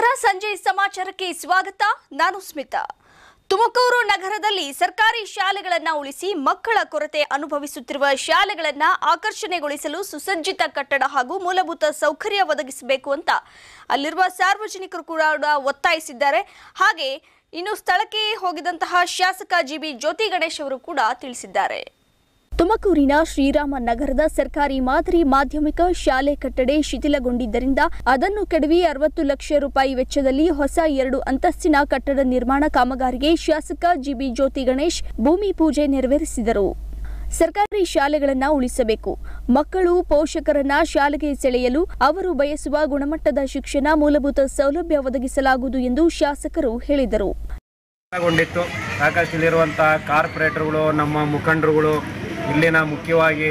ನಮಸ್ಕಾರ ಸಂಜೆ ಸಮಾಚಾರಕ್ಕೆ ಸ್ವಾಗತ ನಾನು ಸ್ಮಿತಾ ತುಮಕೂರು ನಗರದಲ್ಲಿ ಸರ್ಕಾರಿ ಶಾಲೆಗಳನ್ನ ಉಳಿಸಿ ಮಕ್ಕಳ ಕೊರತೆ ಅನುಭವಿಸುತ್ತಿರುವ ಶಾಲೆಗಳನ್ನ ಆಕರ್ಷಣೆಗೊಳಿಸಲು ಸುಸಜ್ಜಿತ ಕಟ್ಟಡ ಹಾಗೂ ಮೂಲಭೂತ ಸೌಕರ್ಯ ಒದಗಿಸಬೇಕು ಅಂತ ಅಲ್ಲಿರುವ ಸಾರ್ವಜನಿಕರು ಕೂಡ ಒತ್ತಾಯಿಸಿದ್ದಾರೆ ಹಾಗೆ ಇನ್ನು ಸ್ಥಳಕ್ಕೆ ಹೋಗಿದಂತಹ ಶಾಸಕ ಜಿಬಿ ಜ್ಯೋತಿ ಗಣೇಶ್ ಅವರು ಕೂಡ ತಿಳಿಸಿದ್ದಾರೆ ತುಮಕೂರಿನ ಶ್ರೀರಾಮ ನಗರದ ಸರ್ಕಾರಿ ಮಾದರಿ ಮಾಧ್ಯಮಿಕ ಶಾಲೆ ಕಟ್ಟಡೆ ಶಿಥಿಲಗೊಂಡಿದ್ದರಿಂದ ಅದನ್ನು ಕೆಡವಿ ಅರವತ್ತು ಲಕ್ಷ ರೂಪಾಯಿ ವೆಚ್ಚದಲ್ಲಿ ಹೊಸ ಎರಡು ಅಂತಸ್ತಿನ ಕಟ್ಟಡ ನಿರ್ಮಾಣ ಕಾಮಗಾರಿಗೆ ಶಾಸಕ ಜಿಬಿ ಜ್ಯೋತಿ ಗಣೇಶ್ ಭೂಮಿ ಪೂಜೆ ನೆರವೇರಿಸಿದರು ಸರ್ಕಾರಿ ಶಾಲೆಗಳನ್ನ ಉಳಿಸಬೇಕು ಮಕ್ಕಳು ಪೋಷಕರನ್ನ ಶಾಲೆಗೆ ಸೆಳೆಯಲು ಅವರು ಬಯಸುವ ಗುಣಮಟ್ಟದ ಶಿಕ್ಷಣ ಮೂಲಭೂತ ಸೌಲಭ್ಯ ಒದಗಿಸಲಾಗುವುದು ಎಂದು ಶಾಸಕರು ಹೇಳಿದರು ಗೊಂಡಿತ್ತು ಸಾಕಷ್ಟು ಇಲ್ಲಿರುವಂಥ ಕಾರ್ಪೊರೇಟರ್ಗಳು ನಮ್ಮ ಮುಖಂಡರುಗಳು ಇಲ್ಲಿನ ಮುಖ್ಯವಾಗಿ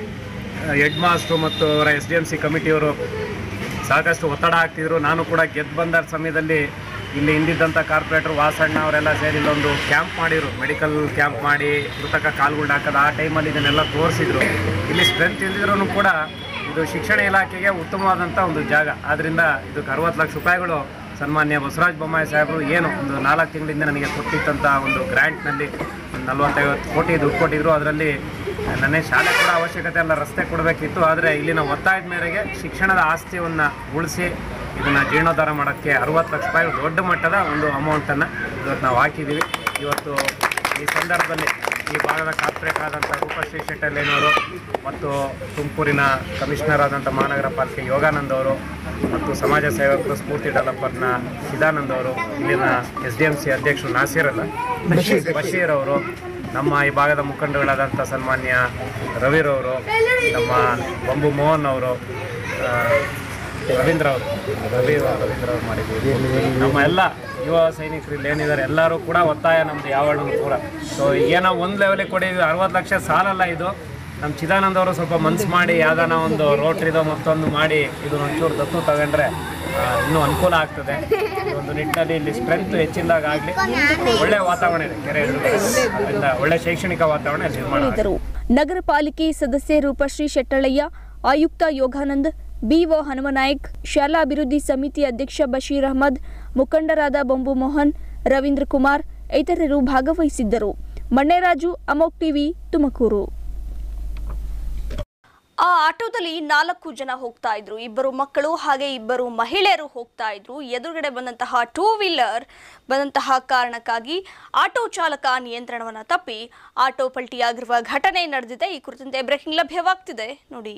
ಹೆಡ್ ಮಾಸ್ಟ್ರು ಮತ್ತು ಅವರ ಎಸ್ ಡಿ ಎಮ್ ಸಿ ಕಮಿಟಿಯವರು ಸಾಕಷ್ಟು ಒತ್ತಡ ಹಾಕ್ತಿದ್ರು ನಾನು ಕೂಡ ಗೆದ್ದು ಬಂದ ಸಮಯದಲ್ಲಿ ಇಲ್ಲಿ ಹಿಂದಿದ್ದಂಥ ಕಾರ್ಪೊರೇಟರ್ ವಾಸಣ್ಣ ಅವರೆಲ್ಲ ಸೇರಿ ಇಲ್ಲೊಂದು ಕ್ಯಾಂಪ್ ಮಾಡಿದರು ಮೆಡಿಕಲ್ ಕ್ಯಾಂಪ್ ಮಾಡಿ ಕೃತಕ ಕಾಲ್ಗುಂಡು ಹಾಕೋದು ಆ ಟೈಮಲ್ಲಿ ಇದನ್ನೆಲ್ಲ ತೋರಿಸಿದ್ರು ಇಲ್ಲಿ ಸ್ಟ್ರೆಂತ್ ಇಲ್ದಿದ್ರೂ ಕೂಡ ಇದು ಶಿಕ್ಷಣ ಇಲಾಖೆಗೆ ಉತ್ತಮವಾದಂಥ ಒಂದು ಜಾಗ ಆದ್ದರಿಂದ ಇದಕ್ಕೆ ಅರವತ್ತು ಲಕ್ಷ ರೂಪಾಯಿಗಳು ಸನ್ಮಾನ್ಯ ಬಸವರಾಜ ಬೊಮ್ಮಾಯಿ ಸಾಹೇಬರು ಏನು ಒಂದು ನಾಲ್ಕು ತಿಂಗಳಿಂದ ನನಗೆ ಕೊಟ್ಟಿದ್ದಂಥ ಒಂದು ಗ್ರ್ಯಾಂಟ್ನಲ್ಲಿ ಒಂದು ನಲ್ವತ್ತೈವತ್ತು ಕೋಟಿ ದುಡ್ಡು ಕೊಟ್ಟಿದ್ರು ಅದರಲ್ಲಿ ನನ್ನ ಶಾಲೆ ಕೂಡ ಅವಶ್ಯಕತೆ ಅಲ್ಲ ರಸ್ತೆ ಕೊಡಬೇಕಿತ್ತು ಆದರೆ ಇಲ್ಲಿನ ಒತ್ತಾಯದ ಮೇರೆಗೆ ಶಿಕ್ಷಣದ ಆಸ್ತಿಯನ್ನು ಉಳಿಸಿ ಇದನ್ನು ಜೀರ್ಣೋದ್ಧಾರ ಮಾಡೋಕ್ಕೆ ಅರವತ್ತು ಲಕ್ಷ ರೂಪಾಯಿ ದೊಡ್ಡ ಮಟ್ಟದ ಒಂದು ಅಮೌಂಟನ್ನು ಇವತ್ತು ನಾವು ಹಾಕಿದ್ದೀವಿ ಇವತ್ತು ಈ ಸಂದರ್ಭದಲ್ಲಿ ಈ ಭಾಗದ ಕಾರ್ಪೊರೇಟ್ ಆದಂಥ ರೂಪಶ್ರೀ ಶೆಟ್ಟಲ್ಲೇನವರು ಮತ್ತು ತುಮಕೂರಿನ ಕಮಿಷನರ್ ಆದಂಥ ಮಹಾನಗರ ಪಾಲಿಕೆ ಯೋಗಾನಂದ್ ಅವರು ಮತ್ತು ಸಮಾಜ ಸೇವಕರು ಸ್ಫೂರ್ತಿ ಡೆವಲಪರ್ನ ಚಿದಾನಂದ್ ಅವರು ಇಲ್ಲಿನ ಎಸ್ ಡಿ ಎಮ್ ಸಿ ಅಧ್ಯಕ್ಷರು ನಾಸೀರ್ ಅಲ್ಲ ಬಶೀರ್ ಅವರು ನಮ್ಮ ಈ ಭಾಗದ ಮುಖಂಡರುಗಳಾದಂಥ ಸನ್ಮಾನ್ಯ ರವಿರವರು ನಮ್ಮ ಬಂಬು ಮೋಹನ್ ಅವರು ಆ, ರವೀಂದ್ರ ಅವರು ರವಿ ರವೀಂದ್ರ ಅವರು ಮಾಡಿದ್ದೀವಿ ನಮ್ಮ ಎಲ್ಲ ಯುವ ಸೈನಿಕರು ಇಲ್ಲಿ ಏನಿದ್ದಾರೆ ಎಲ್ಲರೂ ಕೂಡ ಒತ್ತಾಯ ನಮ್ಮದು ಯಾವಾಗಲೂ ಕೂಡ ಸೊ ಏನೋ ಒಂದು ಲೆವೆಲಿಗೆ ಕೊಟ್ಟಿದ್ವಿ ಅರವತ್ತು ಲಕ್ಷ ಸಾಲಲ್ಲ ಇದು ನಮ್ಮ ಚಿದಾನಂದ ಅವರು ಸ್ವಲ್ಪ ಮನ್ಸು ಮಾಡಿ ಯಾವ್ದಾನ ಒಂದು ರೋಟ್ರಿದೋ ಮತ್ತೊಂದು ಮಾಡಿ ಇದು ಒಂಚೂರು ದತ್ತು ತಗೊಂಡ್ರೆ ಆ, ಇನ್ನೂ ಅನುಕೂಲ ಆಗ್ತದೆ ಈ ಒಂದು ನಿಟ್ಟಿನಲ್ಲಿ ಇಲ್ಲಿ ಸ್ಟ್ರೆಂತ್ ಹೆಚ್ಚಿಂದಾಗ ಆಗಲಿ ಒಳ್ಳೆ ವಾತಾವರಣ ಇದೆ ಕೆರೆ ಎದುರುಗಡೆ ಅದರಿಂದ ಒಳ್ಳೆ ಶೈಕ್ಷಣಿಕ ವಾತಾವರಣ ಇಲ್ಲಿ ನಿರ್ಮಾಣ ಆಗಿದೆ. ಹೇಳಿದರು ನಗರ ಪಾಲಿಕೆ ಸದಸ್ಯೆ ರೂಪಶ್ರೀ ಶೆಟ್ಟಳಯ್ಯ ಆಯುಕ್ತ ಯೋಗಾನಂದ್ ಬಿಒ ಹನುಮನಾಯಕ್ ಶಾಲಾ ಅಭಿವೃದ್ಧಿ ಸಮಿತಿ ಅಧ್ಯಕ್ಷ ಬಶೀರ್ ಅಹಮದ್ ಮುಖಂಡರಾದ ಬೊಂಬು ಮೋಹನ್ ರವೀಂದ್ರ ಕುಮಾರ್ ಇತರರು ಭಾಗವಹಿಸಿದ್ದರು ಮಣ್ಣೆರಾಜು ಅಮೋಕ್ ಟಿವಿ ತುಮಕೂರು ಆ ಆಟೋದಲ್ಲಿ ನಾಲ್ಕು ಜನ ಹೋಗ್ತಾ ಇದ್ರು ಇಬ್ಬರು ಮಕ್ಕಳು ಹಾಗೆ ಇಬ್ಬರು ಮಹಿಳೆಯರು ಹೋಗ್ತಾ ಇದ್ರು ಎದುರುಗಡೆ ಬಂದಂತಹ ಟೂ ವೀಲರ್ ಬಂದಂತಹ ಕಾರಣಕ್ಕಾಗಿ ಆಟೋ ಚಾಲಕ ನಿಯಂತ್ರಣವನ್ನ ತಪ್ಪಿ ಆಟೋ ಪಲ್ಟಿಯಾಗಿರುವ ಘಟನೆ ನಡೆದಿದೆ ಈ ಕುರಿತಂತೆ ಬ್ರೇಕಿಂಗ್ ಲಭ್ಯವಾಗ್ತಿದೆ ನೋಡಿ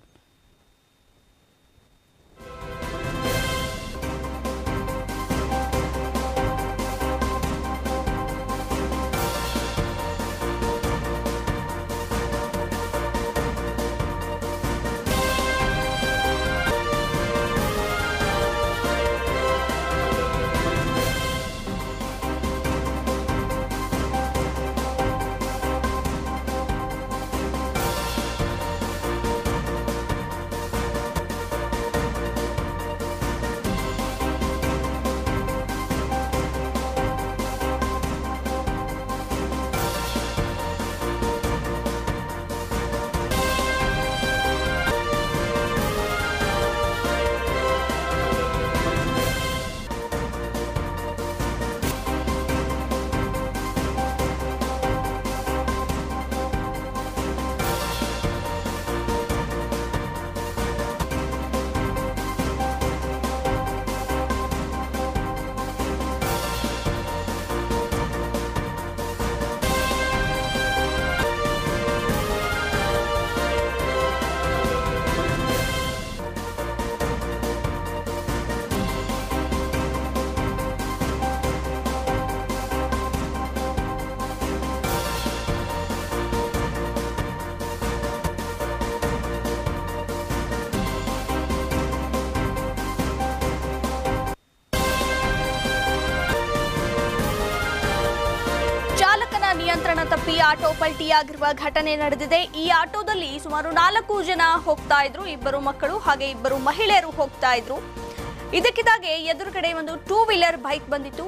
ಚಾಲಕನ ನಿಯಂತ್ರಣ ತಪ್ಪಿ ಆಟೋ ಪಲ್ಟಿಯಾಗಿರುವ ಘಟನೆ ನಡೆದಿದೆ ಈ ಆಟೋದಲ್ಲಿ ಸುಮಾರು ನಾಲ್ಕು ಜನ ಹೋಗ್ತಾ ಇದ್ರು ಇಬ್ಬರು ಮಕ್ಕಳು ಹಾಗೆ ಇಬ್ಬರು ಮಹಿಳೆಯರು ಹೋಗ್ತಾ ಇದ್ರು ಇದಕ್ಕಿದ್ದಾಗೆ ಎದುರುಗಡೆ ಒಂದು ಟೂ ವೀಲರ್ ಬೈಕ್ ಬಂದಿತ್ತು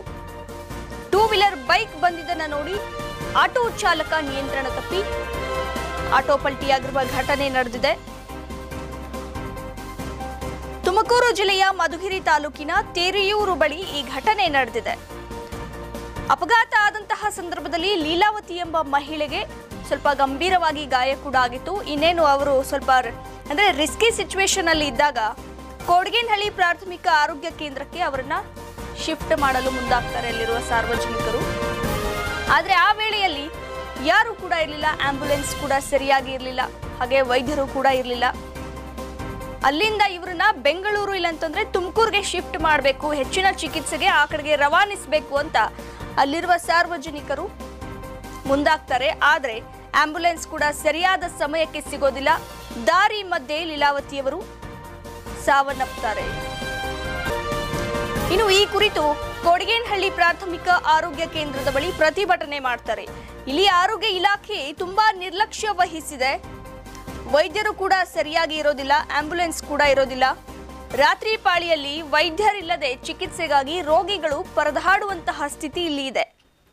ಟೂ ವೀಲರ್ ಬೈಕ್ ಬಂದಿದ್ದನ್ನ ನೋಡಿ ಆಟೋ ಚಾಲಕ ನಿಯಂತ್ರಣ ತಪ್ಪಿ ಆಟೋ ಪಲ್ಟಿಯಾಗಿರುವ ಘಟನೆ ನಡೆದಿದೆ ತುಮಕೂರು ಜಿಲ್ಲೆಯ ಮಧುಗಿರಿ ತಾಲೂಕಿನ ತೇರಿಯೂರು ಬಳಿ ಈ ಘಟನೆ ನಡೆದಿದೆ ಅಪಘಾತ ಆದಂತಹ ಸಂದರ್ಭದಲ್ಲಿ ಲೀಲಾವತಿ ಎಂಬ ಮಹಿಳೆಗೆ ಸ್ವಲ್ಪ ಗಂಭೀರವಾಗಿ ಗಾಯ ಕೂಡ ಆಗಿತ್ತು ಇನ್ನೇನು ಅವರು ಸ್ವಲ್ಪ ರ- ಅಂದ್ರೆ ರಿಸ್ಕಿ ಸಿಚುವೇಶನ್ ಅಲ್ಲಿ ಇದ್ದಾಗ ಕೋಡ್ಗೇನಹಳ್ಳಿ ಪ್ರಾಥಮಿಕ ಆರೋಗ್ಯ ಕೇಂದ್ರಕ್ಕೆ ಅವರನ್ನ ಶಿಫ್ಟ್ ಮಾಡಲು ಮುಂದಾಗ್ತಾರೆ ಅಲ್ಲಿರುವ ಸಾರ್ವಜನಿಕರು ಆದರೆ ಆ ವೇಳೆಯಲ್ಲಿ ಯಾರು ಕೂಡ ಇರಲಿಲ್ಲ ಆಂಬ್ಯುಲೆನ್ಸ್ ಕೂಡ ಸರಿಯಾಗಿ ಇರಲಿಲ್ಲ ಹಾಗೆ ವೈದ್ಯರು ಕೂಡ ಇರಲಿಲ್ಲ ಅಲ್ಲಿಂದ ಇವ್ರನ್ನ ಬೆಂಗಳೂರು ಇಲ್ಲಂತಂದ್ರೆ ತುಮಕೂರಿಗೆ ಶಿಫ್ಟ್ ಮಾಡಬೇಕು ಹೆಚ್ಚಿನ ಚಿಕಿತ್ಸೆಗೆ ಆ ಕಡೆಗೆ ರವಾನಿಸಬೇಕು ಅಂತ ಅಲ್ಲಿರುವ ಸಾರ್ವಜನಿಕರು ಮುಂದಾಗ್ತಾರೆ ಆದರೆ ಆಂಬ್ಯುಲೆನ್ಸ್ ಕೂಡ ಸರಿಯಾದ ಸಮಯಕ್ಕೆ ಸಿಗೋದಿಲ್ಲ ದಾರಿ ಮಧ್ಯೆ ಲೀಲಾವತಿಯವರು ಸಾವನ್ನಪ್ತಾರೆ ಇನ್ನು ಈ ಕುರಿತು ಕೊಡಗೇನಹಳ್ಳಿ ಪ್ರಾಥಮಿಕ ಆರೋಗ್ಯ ಕೇಂದ್ರದ ಬಳಿ ಪ್ರತಿಭಟನೆ ಮಾಡ್ತಾರೆ ಇಲ್ಲಿ ಆರೋಗ್ಯ ಇಲಾಖೆ ತುಂಬಾ ನಿರ್ಲಕ್ಷ್ಯ ವಹಿಸಿದೆ ವೈದ್ಯರು ಕೂಡ ಸರಿಯಾಗಿ ಇರೋದಿಲ್ಲ ಆಂಬ್ಯುಲೆನ್ಸ್ ಕೂಡ ಇರೋದಿಲ್ಲ ರಾತ್ರಿ ಪಾಳಿಯಲ್ಲಿ ವೈದ್ಯರಿಲ್ಲದೆ ಚಿಕಿತ್ಸೆಗಾಗಿ ರೋಗಿಗಳು ಪರದಾಡುವಂತಹ ಸ್ಥಿತಿ ಇಲ್ಲಿ ಇದೆ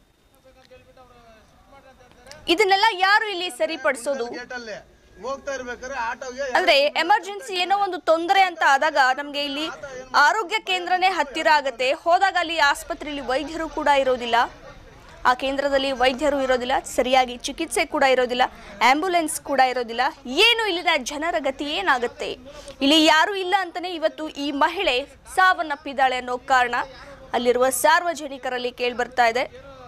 ಇದನ್ನೆಲ್ಲ ಯಾರು ಇಲ್ಲಿ ಸರಿಪಡಿಸೋದು ಗೇಟಲ್ಲಿ ಹೋಗ್ತಾ ಇರ್ಬೇಕಾದ್ರೆ ಆಟೋಗೆ ಅಂದ್ರೆ ಎಮರ್ಜೆನ್ಸಿ ಏನೋ ಒಂದು ತೊಂದರೆ ಅಂತ ಆದಾಗ ನಮ್ಗೆ ಇಲ್ಲಿ ಆರೋಗ್ಯ ಕೇಂದ್ರನೇ ಹತ್ತಿರ ಆಗತ್ತೆ ಹೋದಾಗ ಅಲ್ಲಿ ಆಸ್ಪತ್ರೆಯಲ್ಲಿ ವೈದ್ಯರು ಕೂಡ ಇರೋದಿಲ್ಲ ಆ ಕೇಂದ್ರದಲ್ಲಿ ವೈದ್ಯರು ಇರೋದಿಲ್ಲ ಸರಿಯಾಗಿ ಚಿಕಿತ್ಸೆ ಕೂಡ ಇರೋದಿಲ್ಲ ಆಂಬ್ಯುಲೆನ್ಸ್ ಕೂಡ ಇರೋದಿಲ್ಲ ಏನು ಇಲ್ಲಿನ ಜನರ ಗತಿ ಏನಾಗುತ್ತೆ ಇಲ್ಲಿ ಯಾರು ಇಲ್ಲ ಅಂತಾನೆ ಇವತ್ತು ಈ ಮಹಿಳೆ ಸಾವನ್ನಪ್ಪಿದ್ದಾಳೆ ಅನ್ನೋ ಕಾರಣ ಅಲ್ಲಿರುವ ಸಾರ್ವಜನಿಕರಲ್ಲಿ ಕೇಳ್ಬರ್ತಾ ಇದೆ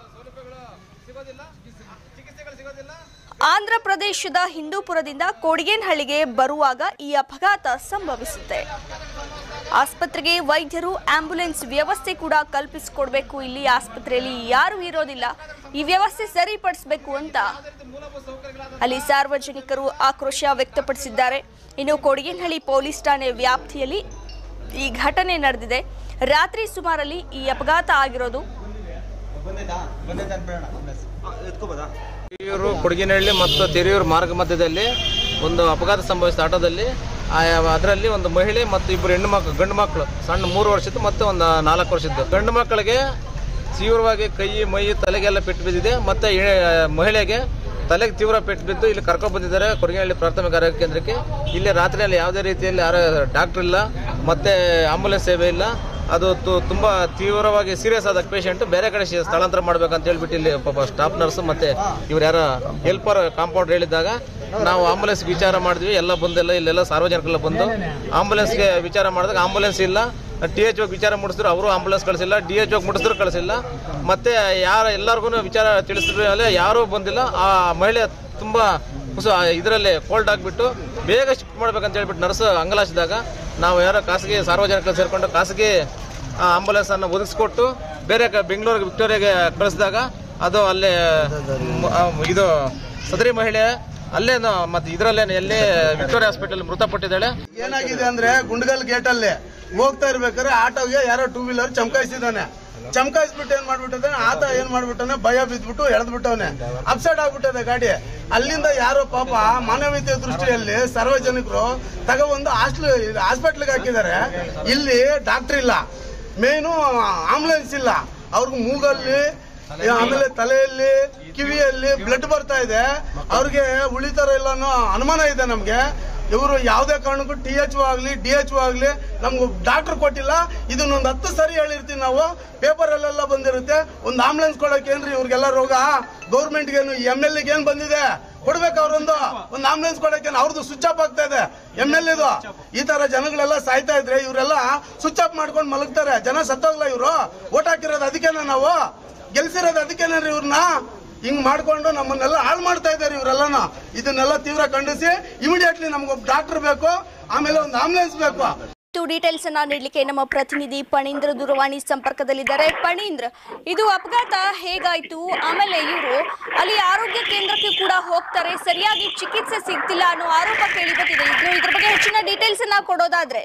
ಆಂಧ್ರ ಪ್ರದೇಶದ ಹಿಂದೂಪುರದಿಂದ ಕೋಡಿಗೇನಹಳ್ಳಿಗೆ ಬರುವಾಗ ಈ ಅಪಘಾತ ಸಂಭವಿಸುತ್ತೆ ಆಸ್ಪತ್ರೆಗೆ ವೈದ್ಯರು ಆಂಬ್ಯುಲೆನ್ಸ್ ವ್ಯವಸ್ಥೆ ಕೂಡ ಕಲ್ಪಿಸಿಕೊಡ್ಬೇಕು ಇಲ್ಲಿ ಆಸ್ಪತ್ರೆಯಲ್ಲಿ ಯಾರು ಇರೋದಿಲ್ಲ ಈ ವ್ಯವಸ್ಥೆ ಸರಿಪಡಿಸಬೇಕು ಅಂತ ಅಲ್ಲಿ ಸಾರ್ವಜನಿಕರು ಆಕ್ರೋಶ ವ್ಯಕ್ತಪಡಿಸಿದ್ದಾರೆ ಇನ್ನು ಕೊಡಗೇನಹಳ್ಳಿ ಪೊಲೀಸ್ ಠಾಣೆ ವ್ಯಾಪ್ತಿಯಲ್ಲಿ ಈ ಘಟನೆ ನಡೆದಿದೆ ರಾತ್ರಿ ಸುಮಾರಲ್ಲಿ ಈ ಅಪಘಾತ ಆಗಿರೋದು ಹಿರಿಯೂರು ಕೊಡಗಿನಹಳ್ಳಿ ಮತ್ತು ತೆರೆಯೂರು ಮಾರ್ಗ ಮಧ್ಯದಲ್ಲಿ ಒಂದು ಅಪಘಾತ ಸಂಭವಿಸಿದ ಆಟೋದಲ್ಲಿ ಅದರಲ್ಲಿ ಒಂದು ಮಹಿಳೆ ಮತ್ತು ಇಬ್ಬರು ಹೆಣ್ಣು ಮಕ್ಕಳು ಗಂಡು ಮಕ್ಕಳು ಸಣ್ಣ ಮೂರು ವರ್ಷದ್ದು ಮತ್ತು ಒಂದು ನಾಲ್ಕು ವರ್ಷದ್ದು ಗಂಡು ಮಕ್ಕಳಿಗೆ ತೀವ್ರವಾಗಿ ಕೈ ಮೈ ತಲೆಗೆಲ್ಲ ಪೆಟ್ಟು ಬಿದ್ದಿದೆ ಮತ್ತು ಎ- ಮಹಿಳೆಗೆ ತಲೆಗೆ ತೀವ್ರ ಪೆಟ್ಟು ಬಿದ್ದು ಇಲ್ಲಿ ಕರ್ಕೊಂಡು ಬಂದಿದ್ದಾರೆ ಕೊಡಗಿನಹಳ್ಳಿ ಪ್ರಾಥಮಿಕ ಆರೋಗ್ಯ ಕೇಂದ್ರಕ್ಕೆ ಇಲ್ಲಿ ರಾತ್ರಿಯಲ್ಲಿ ಯಾವುದೇ ರೀತಿಯಲ್ಲಿ ಯಾರು ಡಾಕ್ಟರ್ ಇಲ್ಲ ಮತ್ತು ಆಂಬುಲೆನ್ಸ್ ಸೇವೆ ಇಲ್ಲ ಅದು ತು- ತುಂಬ ತೀವ್ರವಾಗಿ ಸೀರಿಯಸ್ ಆದ ಪೇಷಂಟ್ ಬೇರೆ ಕಡೆ ಶಿ- ಸ್ಥಳಾಂತರ ಮಾಡ್ಬೇಕಂತ ಹೇಳ್ಬಿಟ್ಟು ಇಲ್ಲಿ ಪಾಪ ಸ್ಟಾಫ್ ನರ್ಸ್ ಮತ್ತೆ ಇವ್ರು ಯಾರ ಹೆಲ್ಪರ್ ಕಾಂಪೌಂಡರ್ ಹೇಳಿದಾಗ ನಾವು ಆಂಬುಲೆನ್ಸ್ ವಿಚಾರ ಮಾಡಿದ್ವಿ ಎಲ್ಲ ಬಂದೆಲ್ಲ ಇಲ್ಲೆಲ್ಲ ಸಾರ್ವಜನಿಕರೆಲ್ಲ ಬಂದು ಆಂಬುಲೆನ್ಸ್ಗೆ ವಿಚಾರ ಮಾಡಿದಾಗ ಆಂಬುಲೆನ್ಸ್ ಇಲ್ಲ ಟಿ ಎಚ್ ಓಗಿ ವಿಚಾರ ಮುಟ್ಟಿಸಿದ್ರು ಅವರು ಆಂಬುಲೆನ್ಸ್ ಕಳಿಸಿಲ್ಲ ಡಿ ಎಚ್ ಓಗಿ ಮುಟ್ಟಿಸಿದ್ರು ಕಳಿಸಿಲ್ಲ ಮತ್ತೆ ಯಾರ ಎಲ್ಲರಿಗೂ ವಿಚಾರ ತಿಳಿಸಿದ್ರು ಮೇಲೆ ಯಾರೂ ಬಂದಿಲ್ಲ ಆ ಮಹಿಳೆ ತುಂಬ ಇದರಲ್ಲಿ ಕೋಲ್ಡ್ ಆಗಿಬಿಟ್ಟು ಬೇಗ ಶಿಫ್ಟ್ ಮಾಡ್ಬೇಕಂತ ಹೇಳ್ಬಿಟ್ಟು ನರ್ಸ್ ಅಂಗಲಾಚಿದಾಗ ನಾವು ಯಾರೋ ಖಾಸಗಿ ಸಾರ್ವಜನಿಕರು ಸೇರಿಕೊಂಡು ಖಾಸಗಿ ಆಂಬುಲೆನ್ಸನ್ನು ಒದಗಿಸ್ಕೊಟ್ಟು ಬೇರೆ ಕ- ಬೆಂಗಳೂರಿಗೆ ವಿಕ್ಟೋರಿಯಾಗೆ ಕಳಿಸಿದಾಗ ಅದು ಅಲ್ಲೇ ಮ- ಆ, ಇದು ಸದರಿ ಮಹಿಳೆ ಅಲ್ಲೇ ಮತ್ತೆ ಇದರಲ್ಲೇ ಎಲ್ಲಿ ವಿಕ್ಟೋರಿಯಾ ಹಾಸ್ಪಿಟಲ್ ಮೃತಪಟ್ಟಿದ್ದಾಳೆ ಏನಾಗಿದೆ ಅಂದ್ರೆ ಗುಂಡಗಲ್ ಗೇಟ್ ಅಲ್ಲಿ ಹೋಗ್ತಾ ಇರ್ಬೇಕಾದ್ರೆ ಆಟೋಗೆ ಯಾರೋ ಟೂ ವೀಲರ್ ಚಮಕಾಯಿಸಿದಾನೆ ಚಮಕಾಯಿಸ್ಬಿಟ್ಟು ಏನ್ ಮಾಡ್ಬಿಟ್ಟಿದ್ದಾನೆ ಆತ ಏನ್ ಮಾಡ್ಬಿಟ್ಟಾನೆ ಭಯ ಬಿದ್ಬಿಟ್ಟು ಎಳೆದ್ಬಿಟ್ಟವನೆ ಅಪ್ಸೆಟ್ ಆಗ್ಬಿಟ್ಟಿದೆ ಗಾಡಿ ಅಲ್ಲಿಂದ ಯಾರೋ ಪಾಪ ಮಾನವೀಯತೆ ದೃಷ್ಟಿಯಲ್ಲಿ ಸಾರ್ವಜನಿಕರು ತಗೊಬಂದು ಹಾಸ್ಟ್ಲ್ ಹಾಸ್ಪಿಟ್ಲಿಗೆ ಹಾಕಿದ್ದಾರೆ ಇಲ್ಲಿ ಡಾಕ್ಟರ್ ಇಲ್ಲ ಮೇನು ಆಂಬುಲೆನ್ಸ್ ಇಲ್ಲ ಅವ್ರಿಗೆ ಮೂಗಲ್ಲಿ ಆಮೇಲೆ ತಲೆಯಲ್ಲಿ ಕಿವಿಯಲ್ಲಿ ಬ್ಲಡ್ ಬರ್ತಾ ಇದೆ ಅವ್ರಿಗೆ ಉಳಿತಾರ ಇಲ್ಲ ಅನ್ನೋ ಅನುಮಾನ ಇದೆ ನಮ್ಗೆ ಇವರು ಯಾವುದೇ ಕಾರಣಕ್ಕೂ ಟಿ ಎಚ್ ಆಗಲಿ ಡಿ ಎಚ್ ಆಗಲಿ ನಮ್ಗೆ ಡಾಕ್ಟರ್ ಕೊಟ್ಟಿಲ್ಲ ಇದನ್ನೊಂದು ಹತ್ತು ಸರಿ ಹೇಳಿರ್ತೀವಿ ನಾವು ಪೇಪರಲ್ಲೆಲ್ಲ ಬಂದಿರುತ್ತೆ ಒಂದು ಆಂಬುಲೆನ್ಸ್ ಕೊಡೋಕೆ ಏನ್ರಿ ಇವ್ರಿಗೆಲ್ಲ ರೋಗ ಗೌರ್ಮೆಂಟ್ಗೇನು ಎಮ್ ಎಲ್ ಏನು ಬಂದಿದೆ ಕೊಡ್ಬೇಕು ಅವ್ರೊಂದು ಒಂದು ಆಂಬುಲೆನ್ಸ್ ಕೊಡಕ್ಕೆ ಅವ್ರದ್ದು ಸ್ವಿಚ್ ಆಫ್ ಆಗ್ತಾ ಇದೆ ಎಮ್ ಎಲ್ ಇದು ಈ ತರ ಜನಗಳೆಲ್ಲ ಸಾಯ್ತಾ ಇದ್ರೆ ಇವರೆಲ್ಲ ಸ್ವಿಚ್ ಆಫ್ ಮಾಡ್ಕೊಂಡು ಮಲಗ್ತಾರೆ ಜನ ಸತ್ತೋಗ್ಲ ಇವರು ಓಟ್ ಹಾಕಿರೋದು ಅದಕ್ಕೇನ ನಾವು ಗೆಲ್ಸಿರೋದು ಅದಕ್ಕೇನೇನ್ರಿ ಇವ್ರನ್ನ ಹಿಂಗ್ ಮಾಡ್ಕೊಂಡು ನಮ್ಮನ್ನೆಲ್ಲ ಹಾಳು ಮಾಡ್ತಾ ಇದ್ದಾರೆ ಇವರೆಲ್ಲನ ಇದನ್ನೆಲ್ಲ ತೀವ್ರ ಖಂಡಿಸಿ ಇಮಿಡಿಯೇಟ್ಲಿ ನಮ್ಗೊಬ್ಬ ಡಾಕ್ಟರ್ ಬೇಕು ಆಮೇಲೆ ಒಂದು ಆಂಬುಲೆನ್ಸ್ ಬೇಕು ಇಷ್ಟು ಡೀಟೇಲ್ಸ್ ಅನ್ನ ನೀಡಲಿಕ್ಕೆ ನಮ್ಮ ಪ್ರತಿನಿಧಿ ಪಣೀಂದ್ರ ದೂರವಾಣಿ ಸಂಪರ್ಕದಲ್ಲಿದ್ದಾರೆ ಪಣೀಂದ್ರ ಇದು ಅಪಘಾತ ಹೇಗಾಯ್ತು ಆಮೇಲೆ ಇವರು ಅಲ್ಲಿ ಆರೋಗ್ಯ ಕೇಂದ್ರಕ್ಕೆ ಕೂಡ ಹೋಗ್ತಾರೆ ಸರಿಯಾಗಿ ಚಿಕಿತ್ಸೆ ಸಿಗ್ತಿಲ್ಲ ಅನ್ನೋ ಆರೋಪ ಕೇಳಿ ಬಂದಿದೆ ಇದ್ರ ಇದ್ರ ಬಗ್ಗೆ ಹೆಚ್ಚಿನ ಡೀಟೇಲ್ಸ್ ಅನ್ನ ಕೊಡೋದಾದ್ರೆ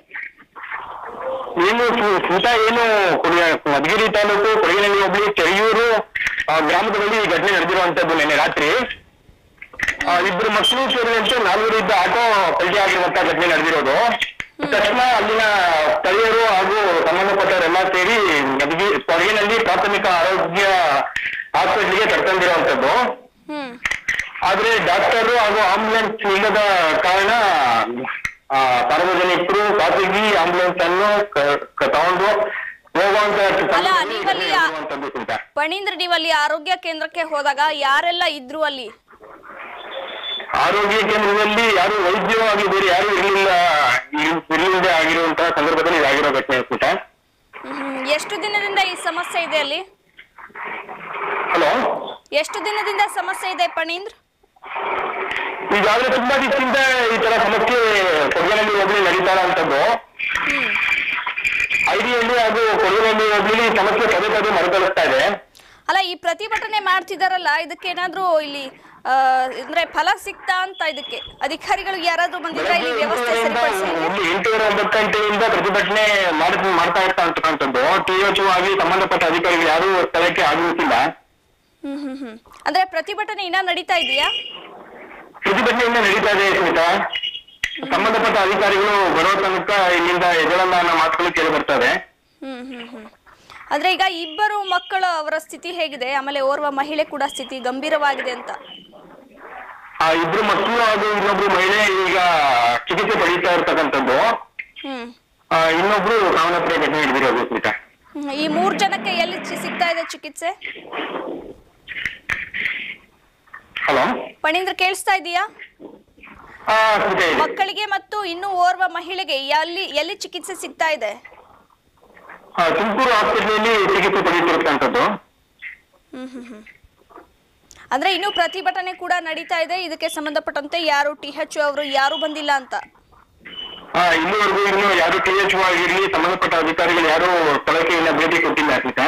ಏನು ಸು- ಸ್ಮಿತಾ ಏನು ಕೊಡಿ- ಮಧುಗಿರಿ ತಾಲೂಕು ಕೊಡಗಿನಹಳ್ಳಿ ಹೋಬಳಿ ಕೆರೆಯೂರು ಆ, ಗ್ರಾಮದಲ್ಲಿ ಈ ಘಟನೆ ನಡೆದಿರುವಂತದ್ದು ನಿನ್ನೆ ರಾತ್ರಿ ಆ, ಇಬ್ರು ಮಕ್ಕಳು ಸೇರಿದಂತೆ ನಾಲ್ವರು ಇದ್ದ ಆಟೋ ಪಲ್ಟಿ ಆಗಿರುವಂತ ಘಟನೆ ನಡೆದಿರೋದು ತಕ್ಷಣ ಅಲ್ಲಿನ ಸ್ಥಳೀಯರು ಹಾಗೂ ಸಂಬಂಧಪಟ್ಟವರೆಲ್ಲ ಸೇರಿ ಮಧುಗಿರಿ ಕೊಡಗಿನಲ್ಲಿ ಪ್ರಾಥಮಿಕ ಆರೋಗ್ಯ ಹಾಸ್ಪಿಟ್ಲಿಗೆ ಕರ್ಕೊಂಡಿರುವಂತದ್ದು ಹ್ಮ್ ಆದ್ರೆ ಡಾಕ್ಟರ್ ಹಾಗೂ ಆಂಬುಲೆನ್ಸ್ ಇಲ್ಲದ ಕಾರಣ ಆ, ಸಾರ್ವಜನಿಕರು ಖಾಸಗಿ ಆಂಬುಲೆನ್ಸ್ ಅನ್ನು ಕ- ಕ- ತಗೊಂಡು ಹೋಗುವಂತ ಅಲ್ಲ, ನೀವಲ್ಲಿ ಆ- ಇರುವಂತದ್ದು ಸ್ಮಿತಾ ಪಣೀಂದ್ರ ನೀವು ಅಲ್ಲಿ ಆರೋಗ್ಯ ಕೇಂದ್ರಕ್ಕೆ ಹೋದಾಗ ಯಾರೆಲ್ಲ ಇದ್ರು ಅಲ್ಲಿ ಆರೋಗ್ಯ ಕೇಂದ್ರದಲ್ಲಿ ಯಾರು ವೈದ್ಯವಾಗಿ ಬೇರೆ ಯಾರು ಇರಲಿಲ್ಲ ಇರಲಿಲ್ಲದೆ ಆಗಿರುವಂತಹ ಸಂದರ್ಭದಲ್ಲಿ ಇದಾಗಿರೋ ಘಟನೆ ಸ್ಮಿತಾ ಹ್ಮ್, ಎಷ್ಟು ದಿನದಿಂದ ಈ ಸಮಸ್ಯೆ ಇದೆ ಅಲ್ಲಿ ಹಲೋ ಎಷ್ಟು ದಿನದಿಂದ ಸಮಸ್ಯೆ ಇದೆ ಪಣೀಂದ್ರ ಈಗಾಗಲೇ ತುಂಬಾ ದಿವಸದಿಂದ ಈ ತರ ಸಮಸ್ಯೆ ಕೊಡಗಿನಲ್ಲಿ ಹೋಗ್ಲಿ ನಡೀತಾ ಇರೋಂಥದ್ದು ಐಡಿಯಲ್ಲಿ ಹಾಗೂ ಕೊಡಗಿನಲ್ಲಿ ಹೋಗ್ಲಿ ಈ ಸಮಸ್ಯೆ ಪದೇ ಪದೇ ಮರುಕಳಿಸ್ತಾ ಇದೆ ಅಲ್ಲ ಈ ಪ್ರತಿಭಟನೆ ಮಾಡ್ತಿದಾರಲ್ಲ ಇದಕ್ಕೆ ಏನಾದ್ರೂ ಇಲ್ಲಿ ಆ, ಅಂದ್ರೆ ಫಲ ಸಿಗ್ತಾ ಅಂತ ಇದಕ್ಕೆ ಅಧಿಕಾರಿಗಳು ಯಾರಾದ್ರೂ ಬಂದಿದ್ರ ಇಲ್ಲಿ ವ್ಯವಸ್ಥೆ ಸರಿಪಡಿಸಲಿಕ್ಕೆ ಒಂದು ಎಂಟೂವರೆ ಒಂಬತ್ತು ಗಂಟೆಯಿಂದ ಪ್ರತಿಭಟನೆ ಮಾಡ್ ಮಾಡ್ತಾ ಇರ್ತಾ ಅಂತಕ್ಕಂಥದ್ದು ಟಿಎಚ್ ಆಗಿ ಸಂಬಂಧಪಟ್ಟ ಅಧಿಕಾರಿಗಳು ಯಾರೂ ಸ್ಥಳಕ್ಕೆ ಆಗಮಿಸಿಲ್ಲ ಹ್ಮ್ ಹ್ಮ್ ಹ್ಮ್ ಅಂದ್ರೆ ಪ್ರತಿಭಟನೆ ಇನ್ನ ನಡೀತಾ ಇದೆಯಾ ಪ್ರತಿಭಟನೆಯಿಂದ ನಡೀತಾ ಇದೆ ಸ್ಮಿತಾ ಸಂಬಂಧಪಟ್ಟ ಅಧಿಕಾರಿಗಳು ಬರೋ ತನಕ ಇಲ್ಲಿಂದ ಎದುರಲ್ಲ ಅನ್ನೋ ಮಾತುಗಳು ಕೇಳಿ ಬರ್ತದೆ ಹ್ಮ್ ಹ್ಮ್ ಹ್ಮ್ ಅಂದ್ರೆ ಈಗ ಇಬ್ಬರು ಮಕ್ಕಳು ಅವರ ಸ್ಥಿತಿ ಹೇಗಿದೆ ಆಮೇಲೆ ಓರ್ವ ಮಹಿಳೆ ಕೂಡ ಸ್ಥಿತಿ ಗಂಭೀರವಾಗಿದೆ ಅಂತ ಆ ಇಬ್ರು ಮಕ್ಕಳು ಹಾಗೂ ಇನ್ನೊಬ್ರು ಮಹಿಳೆ ಈಗ ಚಿಕಿತ್ಸೆ ಪಡೀತಾ ಇರ್ತಕ್ಕಂಥದ್ದು ಹ್ಮ್ ಆ, ಇನ್ನೊಬ್ರು ಸಾವನ್ನಪ್ಪಿನ ಘಟನೆ ಹಿಡಿದಿರೋದು ಸ್ಮಿತಾ ಹ್ಮ್. ಈ ಮೂರ್ ಜನಕ್ಕೆ ಎಲ್ಲಿ ಚಿ- ಸಿಗ್ತಾ ಇದೆ ಚಿಕಿತ್ಸೆ ಹಲೋ ಪಣೀಂದ್ರ ಕೇಳಿಸ್ತಾ ಇದೆಯಾ ಆ ಸ್ಮಿತಾ ಹೇಳಿ. ಮಕ್ಕಳಿಗೆ ಮತ್ತು ಇನ್ನು ಓರ್ವ ಮಹಿಳೆಗೆ ಎಲ್ಲಿ ಎಲ್ಲಿ ಚಿಕಿತ್ಸೆ ಸಿಗ್ತಾ ಇದೆ ಆ, ತುಮಕೂರು ಹಾಸ್ಪಿಟಲ್ ಚಿಕಿತ್ಸೆ ಪಡೀತಿರ್ತಕ್ಕಂಥದ್ದು ಹ್ಮ್ ಹ್ಮ್ ಹ್ಮ್. ಅಂದ್ರೆ ಇನ್ನು ಪ್ರತಿಭಟನೆ ಕೂಡ ನಡೀತಾ ಇದೆ ಇದಕ್ಕೆ ಸಂಬಂಧಪಟ್ಟಂತೆ ಯಾರು ಟಿ ಎಚ್ ಅವರು ಯಾರು ಬಂದಿಲ್ಲ ಅಂತ ಆ, ಇಲ್ಲಿವರೆಗೂ ಇನ್ನು ಯಾರು ಟಿ ಎಚ್ ಆಗಿರ್ಲಿ ಸಂಬಂಧಪಟ್ಟ ಅಧಿಕಾರಿಗಳು ಯಾರು ಸ್ಥಳಕ್ಕೆ ಇನ್ನ ಭೇಟಿ ಕೊಟ್ಟಿಲ್ಲ ಸ್ಮಿತಾ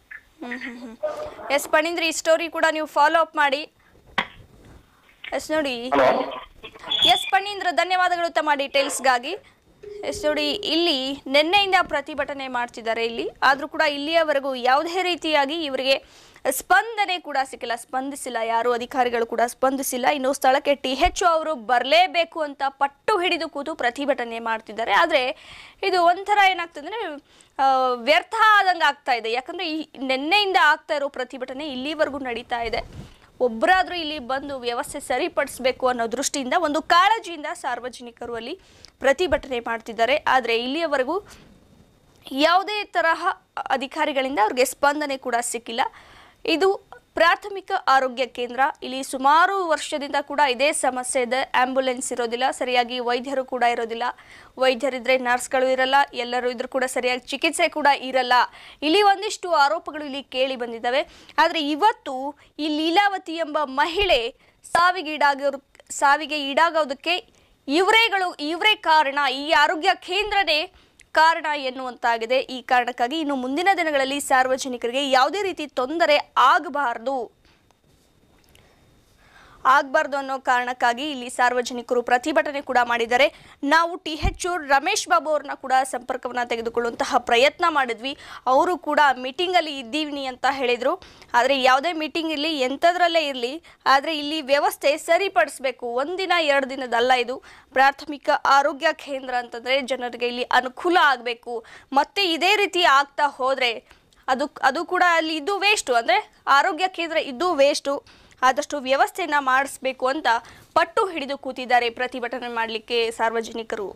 ಎಸ್ ಪಣೀಂದ್ರ ಈ ಸ್ಟೋರಿ ಕೂಡ ನೀವು ಫಾಲೋ ಅಪ್ ಮಾಡಿ ಎಸ್ ನೋಡಿ ಹಲೋ ಎಸ್ ಪಣೀಂದ್ರ ಧನ್ಯವಾದಗಳು ತಮ್ಮ ಡೀಟೇಲ್ಸ್ಗಾಗಿ ಎಸ್ ನೋಡಿ ಇಲ್ಲಿ ನಿನ್ನೆಯಿಂದ ಪ್ರತಿಭಟನೆ ಮಾಡ್ತಿದ್ದಾರೆ ಇಲ್ಲಿ ಆದರೂ ಕೂಡ ಇಲ್ಲಿಯವರೆಗೂ ಯಾವುದೇ ರೀತಿಯಾಗಿ ಇವರಿಗೆ ಸ್ಪಂದನೆ ಕೂಡ ಸಿಕ್ಕಿಲ್ಲ ಸ್ಪಂದಿಸಿಲ್ಲ ಯಾರು ಅಧಿಕಾರಿಗಳು ಕೂಡ ಸ್ಪಂದಿಸಿಲ್ಲ ಇನ್ನು ಸ್ಥಳಕ್ಕೆ ಟಿ ಎಚ್ ಅವರು ಬರಲೇಬೇಕು ಅಂತ ಪಟ್ಟು ಹಿಡಿದು ಕೂತು ಪ್ರತಿಭಟನೆ ಮಾಡ್ತಿದ್ದಾರೆ ಆದರೆ ಇದು ಒಂಥರ ಏನಾಗ್ತದೆ ಅಂದರೆ ವ್ಯರ್ಥ ಆದಂಗೆ ಆಗ್ತಾ ಇದೆ ಯಾಕಂದರೆ ಈ ನಿನ್ನೆಯಿಂದ ಆಗ್ತಾ ಇರೋ ಪ್ರತಿಭಟನೆ ಇಲ್ಲಿವರೆಗೂ ನಡೀತಾ ಇದೆ ಒಬ್ಬರಾದ್ರೂ ಇಲ್ಲಿ ಬಂದು ವ್ಯವಸ್ಥೆ ಸರಿಪಡಿಸಬೇಕು ಅನ್ನೋ ದೃಷ್ಟಿಯಿಂದ ಒಂದು ಕಾಳಜಿಯಿಂದ ಸಾರ್ವಜನಿಕರು ಅಲ್ಲಿ ಪ್ರತಿಭಟನೆ ಮಾಡ್ತಿದ್ದಾರೆ ಆದರೆ ಇಲ್ಲಿಯವರೆಗೂ ಯಾವುದೇ ತರಹ ಅಧಿಕಾರಿಗಳಿಂದ ಅವ್ರಿಗೆ ಸ್ಪಂದನೆ ಕೂಡ ಸಿಕ್ಕಿಲ್ಲ ಇದು ಪ್ರಾಥಮಿಕ ಆರೋಗ್ಯ ಕೇಂದ್ರ ಇಲ್ಲಿ ಸುಮಾರು ವರ್ಷದಿಂದ ಕೂಡ ಇದೇ ಸಮಸ್ಯೆ ಇದೆ ಆಂಬ್ಯುಲೆನ್ಸ್ ಇರೋದಿಲ್ಲ ಸರಿಯಾಗಿ ವೈದ್ಯರು ಕೂಡ ಇರೋದಿಲ್ಲ ವೈದ್ಯರಿದ್ರೆ ನರ್ಸ್ಗಳು ಇರಲ್ಲ ಎಲ್ಲರೂ ಇದ್ರೂ ಕೂಡ ಸರಿಯಾಗಿ ಚಿಕಿತ್ಸೆ ಕೂಡ ಇರಲ್ಲ ಇಲ್ಲಿ ಒಂದಿಷ್ಟು ಆರೋಪಗಳು ಇಲ್ಲಿ ಕೇಳಿ ಬಂದಿದ್ದಾವೆ ಆದರೆ ಇವತ್ತು ಈ ಲೀಲಾವತಿ ಎಂಬ ಮಹಿಳೆ ಸಾವಿಗೀಡಾಗೋರ್ ಸಾವಿಗೆ ಈಡಾಗೋದಕ್ಕೆ ಇವರೇಗಳು ಇವರೇ ಕಾರಣ ಈ ಆರೋಗ್ಯ ಕೇಂದ್ರನೇ ಕಾರಣ ಎನ್ನುವಂತಾಗಿದೆ ಈ ಕಾರಣಕ್ಕಾಗಿ ಇನ್ನು ಮುಂದಿನ ದಿನಗಳಲ್ಲಿ ಸಾರ್ವಜನಿಕರಿಗೆ ಯಾವುದೇ ರೀತಿ ತೊಂದರೆ ಆಗಬಾರದು ಆಗಬಾರ್ದು ಅನ್ನೋ ಕಾರಣಕ್ಕಾಗಿ ಇಲ್ಲಿ ಸಾರ್ವಜನಿಕರು ಪ್ರತಿಭಟನೆ ಕೂಡ ಮಾಡಿದ್ದಾರೆ ನಾವು ಟಿ ಎಚ್ ರಮೇಶ್ ಬಾಬು ಅವ್ರನ್ನ ಕೂಡ ಸಂಪರ್ಕವನ್ನು ತೆಗೆದುಕೊಳ್ಳುವಂತಹ ಪ್ರಯತ್ನ ಮಾಡಿದ್ವಿ ಅವರು ಕೂಡ ಮೀಟಿಂಗಲ್ಲಿ ಇದ್ದೀವಿ ಅಂತ ಹೇಳಿದರು ಆದರೆ ಯಾವುದೇ ಮೀಟಿಂಗ್ ಇರಲಿ ಎಂಥದ್ರಲ್ಲೇ ಇರಲಿ ಆದರೆ ಇಲ್ಲಿ ವ್ಯವಸ್ಥೆ ಸರಿಪಡಿಸಬೇಕು ಒಂದಿನ ಎರಡು ದಿನದಲ್ಲ ಇದು ಪ್ರಾಥಮಿಕ ಆರೋಗ್ಯ ಕೇಂದ್ರ ಅಂತಂದರೆ ಜನರಿಗೆ ಇಲ್ಲಿ ಅನುಕೂಲ ಆಗಬೇಕು ಮತ್ತೆ ಇದೇ ರೀತಿ ಆಗ್ತಾ ಹೋದರೆ ಅದು ಅದು ಕೂಡ ಅಲ್ಲಿ ಇದು ವೇಸ್ಟು ಅಂದರೆ ಆರೋಗ್ಯ ಕೇಂದ್ರ ಇದು ವೇಸ್ಟು ಆದಷ್ಟು ವ್ಯವಸ್ಥೆಯನ್ನ ಮಾಡಿಸ್ಬೇಕು ಅಂತ ಪಟ್ಟು ಹಿಡಿದು ಕೂತಿದ್ದಾರೆ ಪ್ರತಿಭಟನೆ ಮಾಡಲಿಕ್ಕೆ ಸಾರ್ವಜನಿಕರು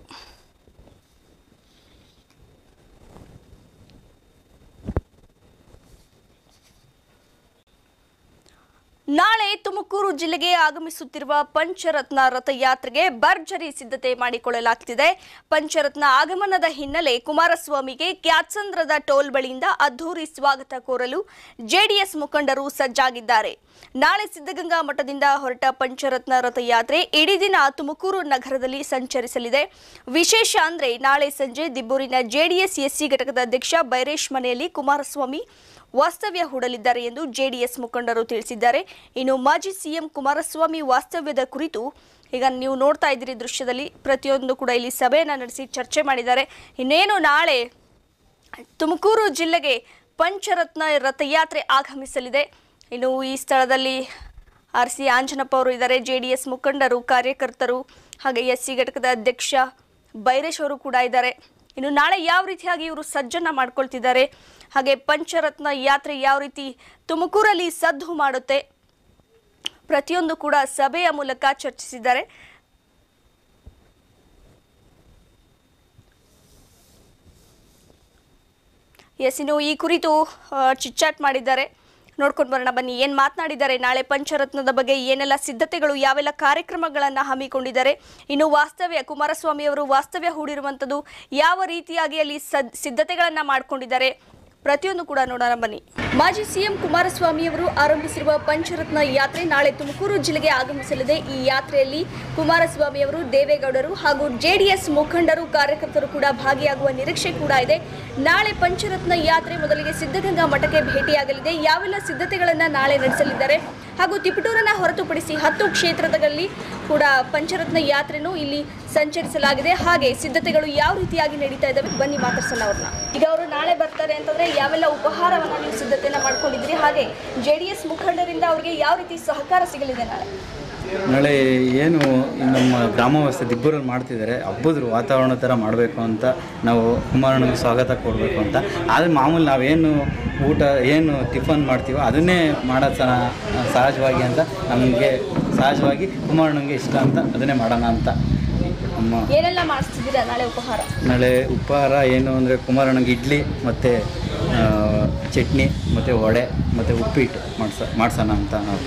ನಾಳೆ ತುಮಕೂರು ಜಿಲ್ಲೆಗೆ ಆಗಮಿಸುತ್ತಿರುವ ಪಂಚರತ್ನ ರಥಯಾತ್ರೆಗೆ ಭರ್ಜರಿ ಸಿದ್ಧತೆ ಮಾಡಿಕೊಳ್ಳಲಾಗ್ತಿದೆ ಪಂಚರತ್ನ ಆಗಮನದ ಹಿನ್ನೆಲೆ ಕುಮಾರಸ್ವಾಮಿಗೆ ಕ್ಯಾತ್ಸಂದ್ರದ ಟೋಲ್ ಬಳಿಯಿಂದ ಅದ್ಧೂರಿ ಸ್ವಾಗತ ಕೋರಲು ಜೆಡಿಎಸ್ ಮುಖಂಡರು ಸಜ್ಜಾಗಿದ್ದಾರೆ ನಾಳೆ ಸಿದ್ಧಗಂಗಾ ಮಠದಿಂದ ಹೊರಟ ಪಂಚರತ್ನ ರಥಯಾತ್ರೆ ಇಡೀ ದಿನ ತುಮಕೂರು ನಗರದಲ್ಲಿ ಸಂಚರಿಸಲಿದೆ ವಿಶೇಷ ಅಂದ್ರೆ ನಾಳೆ ಸಂಜೆ ದಿಬ್ಬೂರಿನ ಜೆಡಿಎಸ್ ಎಸ್ಸಿ ಘಟಕದ ಅಧ್ಯಕ್ಷ ಬೈರೇಶ್ ಮನೆಯಲ್ಲಿ ಕುಮಾರಸ್ವಾಮಿ ವಾಸ್ತವ್ಯ ಹೂಡಲಿದ್ದಾರೆ ಎಂದು ಜೆಡಿಎಸ್ ಮುಖಂಡರು ತಿಳಿಸಿದ್ದಾರೆ ಇನ್ನು ಮಾಜಿ ಸಿಎಂ ಕುಮಾರಸ್ವಾಮಿ ವಾಸ್ತವ್ಯದ ಕುರಿತು ಈಗ ನೀವು ನೋಡ್ತಾ ಇದ್ದೀರಿ ದೃಶ್ಯದಲ್ಲಿ ಪ್ರತಿಯೊಂದು ಕೂಡ ಇಲ್ಲಿ ಸಭೆಯನ್ನು ನಡೆಸಿ ಚರ್ಚೆ ಮಾಡಿದ್ದಾರೆ ಇನ್ನೇನು ನಾಳೆ ತುಮಕೂರು ಜಿಲ್ಲೆಗೆ ಪಂಚರತ್ನ ರಥಯಾತ್ರೆ ಆಗಮಿಸಲಿದೆ ಇನ್ನು ಈ ಸ್ಥಳದಲ್ಲಿ ಆರ್ ಸಿ ಆಂಜನಪ್ಪ ಅವರು ಇದ್ದಾರೆ ಜೆ ಡಿ ಎಸ್ ಮುಖಂಡರು ಕಾರ್ಯಕರ್ತರು ಹಾಗೆ ಎಸ್ ಸಿ ಘಟಕದ ಅಧ್ಯಕ್ಷ ಬೈರೇಶ್ ಅವರು ಕೂಡ ಇದ್ದಾರೆ ಇನ್ನು ನಾಳೆ ಯಾವ ರೀತಿಯಾಗಿ ಇವರು ಸಜ್ಜನ್ನ ಮಾಡ್ಕೊಳ್ತಿದ್ದಾರೆ ಹಾಗೆ ಪಂಚರತ್ನ ಯಾತ್ರೆ ಯಾವ ರೀತಿ ತುಮಕೂರಲ್ಲಿ ಸದ್ದು ಮಾಡುತ್ತೆ ಪ್ರತಿಯೊಂದು ಕೂಡ ಸಭೆಯ ಮೂಲಕ ಚರ್ಚಿಸಿದ್ದಾರೆ ಎಸ್ ಇನ್ನು ಈ ಕುರಿತು ಚಿಟ್ಚಾಟ್ ಮಾಡಿದ್ದಾರೆ ನೋಡ್ಕೊಂಡು ಬರೋಣ ಬನ್ನಿ ಏನು ಮಾತನಾಡಿದ್ದಾರೆ ನಾಳೆ ಪಂಚರತ್ನದ ಬಗ್ಗೆ ಏನೆಲ್ಲ ಸಿದ್ಧತೆಗಳು ಯಾವೆಲ್ಲ ಕಾರ್ಯಕ್ರಮಗಳನ್ನು ಹಮ್ಮಿಕೊಂಡಿದ್ದಾರೆ ಇನ್ನು ವಾಸ್ತವ್ಯ ಕುಮಾರಸ್ವಾಮಿ ಅವರು ವಾಸ್ತವ್ಯ ಹೂಡಿರುವಂಥದ್ದು ಯಾವ ರೀತಿಯಾಗಿ ಅಲ್ಲಿ ಸದ್ ಸಿದ್ಧತೆಗಳನ್ನು ಮಾಡ್ಕೊಂಡಿದ್ದಾರೆ ಪ್ರತಿಯೊಂದು ಕೂಡ ನೋಡೋಣ ಬನ್ನಿ ಮಾಜಿ ಸಿಎಂ ಕುಮಾರಸ್ವಾಮಿ ಅವರು ಆರಂಭಿಸಿರುವ ಪಂಚರತ್ನ ಯಾತ್ರೆ ನಾಳೆ ತುಮಕೂರು ಜಿಲ್ಲೆಗೆ ಆಗಮಿಸಲಿದೆ ಈ ಯಾತ್ರೆಯಲ್ಲಿ ಕುಮಾರಸ್ವಾಮಿ ಅವರು ದೇವೇಗೌಡರು ಹಾಗೂ ಜೆಡಿಎಸ್ ಮುಖಂಡರು ಕಾರ್ಯಕರ್ತರು ಕೂಡ ಭಾಗಿಯಾಗುವ ನಿರೀಕ್ಷೆ ಕೂಡ ಇದೆ ನಾಳೆ ಪಂಚರತ್ನ ಯಾತ್ರೆ ಮೊದಲಿಗೆ ಸಿದ್ಧಗಂಗಾ ಮಠಕ್ಕೆ ಭೇಟಿಯಾಗಲಿದೆ ಯಾವೆಲ್ಲ ಸಿದ್ಧತೆಗಳನ್ನು ನಾಳೆ ನಡೆಸಲಿದ್ದಾರೆ ಹಾಗೂ ತಿಪಟೂರನ್ನ ಹೊರತುಪಡಿಸಿ ಹತ್ತು ಕ್ಷೇತ್ರದಲ್ಲಿ ಕೂಡ ಪಂಚರತ್ನ ಯಾತ್ರೆನೂ ಇಲ್ಲಿ ಸಂಚರಿಸಲಾಗಿದೆ ಹಾಗೆ ಸಿದ್ಧತೆಗಳು ಯಾವ ರೀತಿಯಾಗಿ ನಡೀತಾ ಇದ್ದಾವೆ ಬನ್ನಿ ಮಾತಾಡ್ಸೋಣ ಅವ್ರನ್ನ ಈಗ ಅವರು ನಾಳೆ ಬರ್ತಾರೆ ಅಂತಂದ್ರೆ ಯಾವೆಲ್ಲ ಉಪಹಾರವನ್ನ ನೀವು ಸಿದ್ಧತೆಯನ್ನ ಮಾಡ್ಕೊಂಡಿದ್ರಿ ಹಾಗೆ ಜೆ ಡಿ ಎಸ್ ಮುಖಂಡರಿಂದ ಅವರಿಗೆ ಯಾವ ರೀತಿ ಸಹಕಾರ ಸಿಗಲಿದೆ ನಾಳೆ ನಾಳೆ ಏನು ಈ ನಮ್ಮ ಗ್ರಾಮವಾಸ್ಯ ದಿಬ್ಬರಲ್ಲಿ ಮಾಡ್ತಿದ್ದಾರೆ ಹಬ್ಬದ ವಾತಾವರಣ ಥರ ಮಾಡಬೇಕು ಅಂತ ನಾವು ಕುಮಾರಣ್ಣಗೆ ಸ್ವಾಗತ ಕೊಡಬೇಕು ಅಂತ ಆದರೆ ಮಾಮೂಲಿ ನಾವೇನು ಊಟ ಏನು ಟಿಫನ್ ಮಾಡ್ತೀವೋ ಅದನ್ನೇ ಮಾಡೋದು ಸಹ ಸಹಜವಾಗಿ ಅಂತ ನಮಗೆ ಸಹಜವಾಗಿ ಕುಮಾರಣ್ಣಂಗೆ ಇಷ್ಟ ಅಂತ ಅದನ್ನೇ ಮಾಡೋಣ ಅಂತ ನಮ್ಮ ಏನೆಲ್ಲ ಮಾಡಿಸ್ತಿದ್ದೀರಾ ನಾಳೆ ಉಪಹಾರ ನಾಳೆ ಉಪಹಾರ ಏನು ಅಂದರೆ ಕುಮಾರಣ್ಣಂಗೆ ಇಡ್ಲಿ ಮತ್ತು ಚಟ್ನಿ ಮತ್ತು ವಡೆ ಮತ್ತು ಉಪ್ಪಿಟ್ಟು ಮಾಡ್ಸ ಮಾಡ್ಸೋಣ ಅಂತ ನಾವು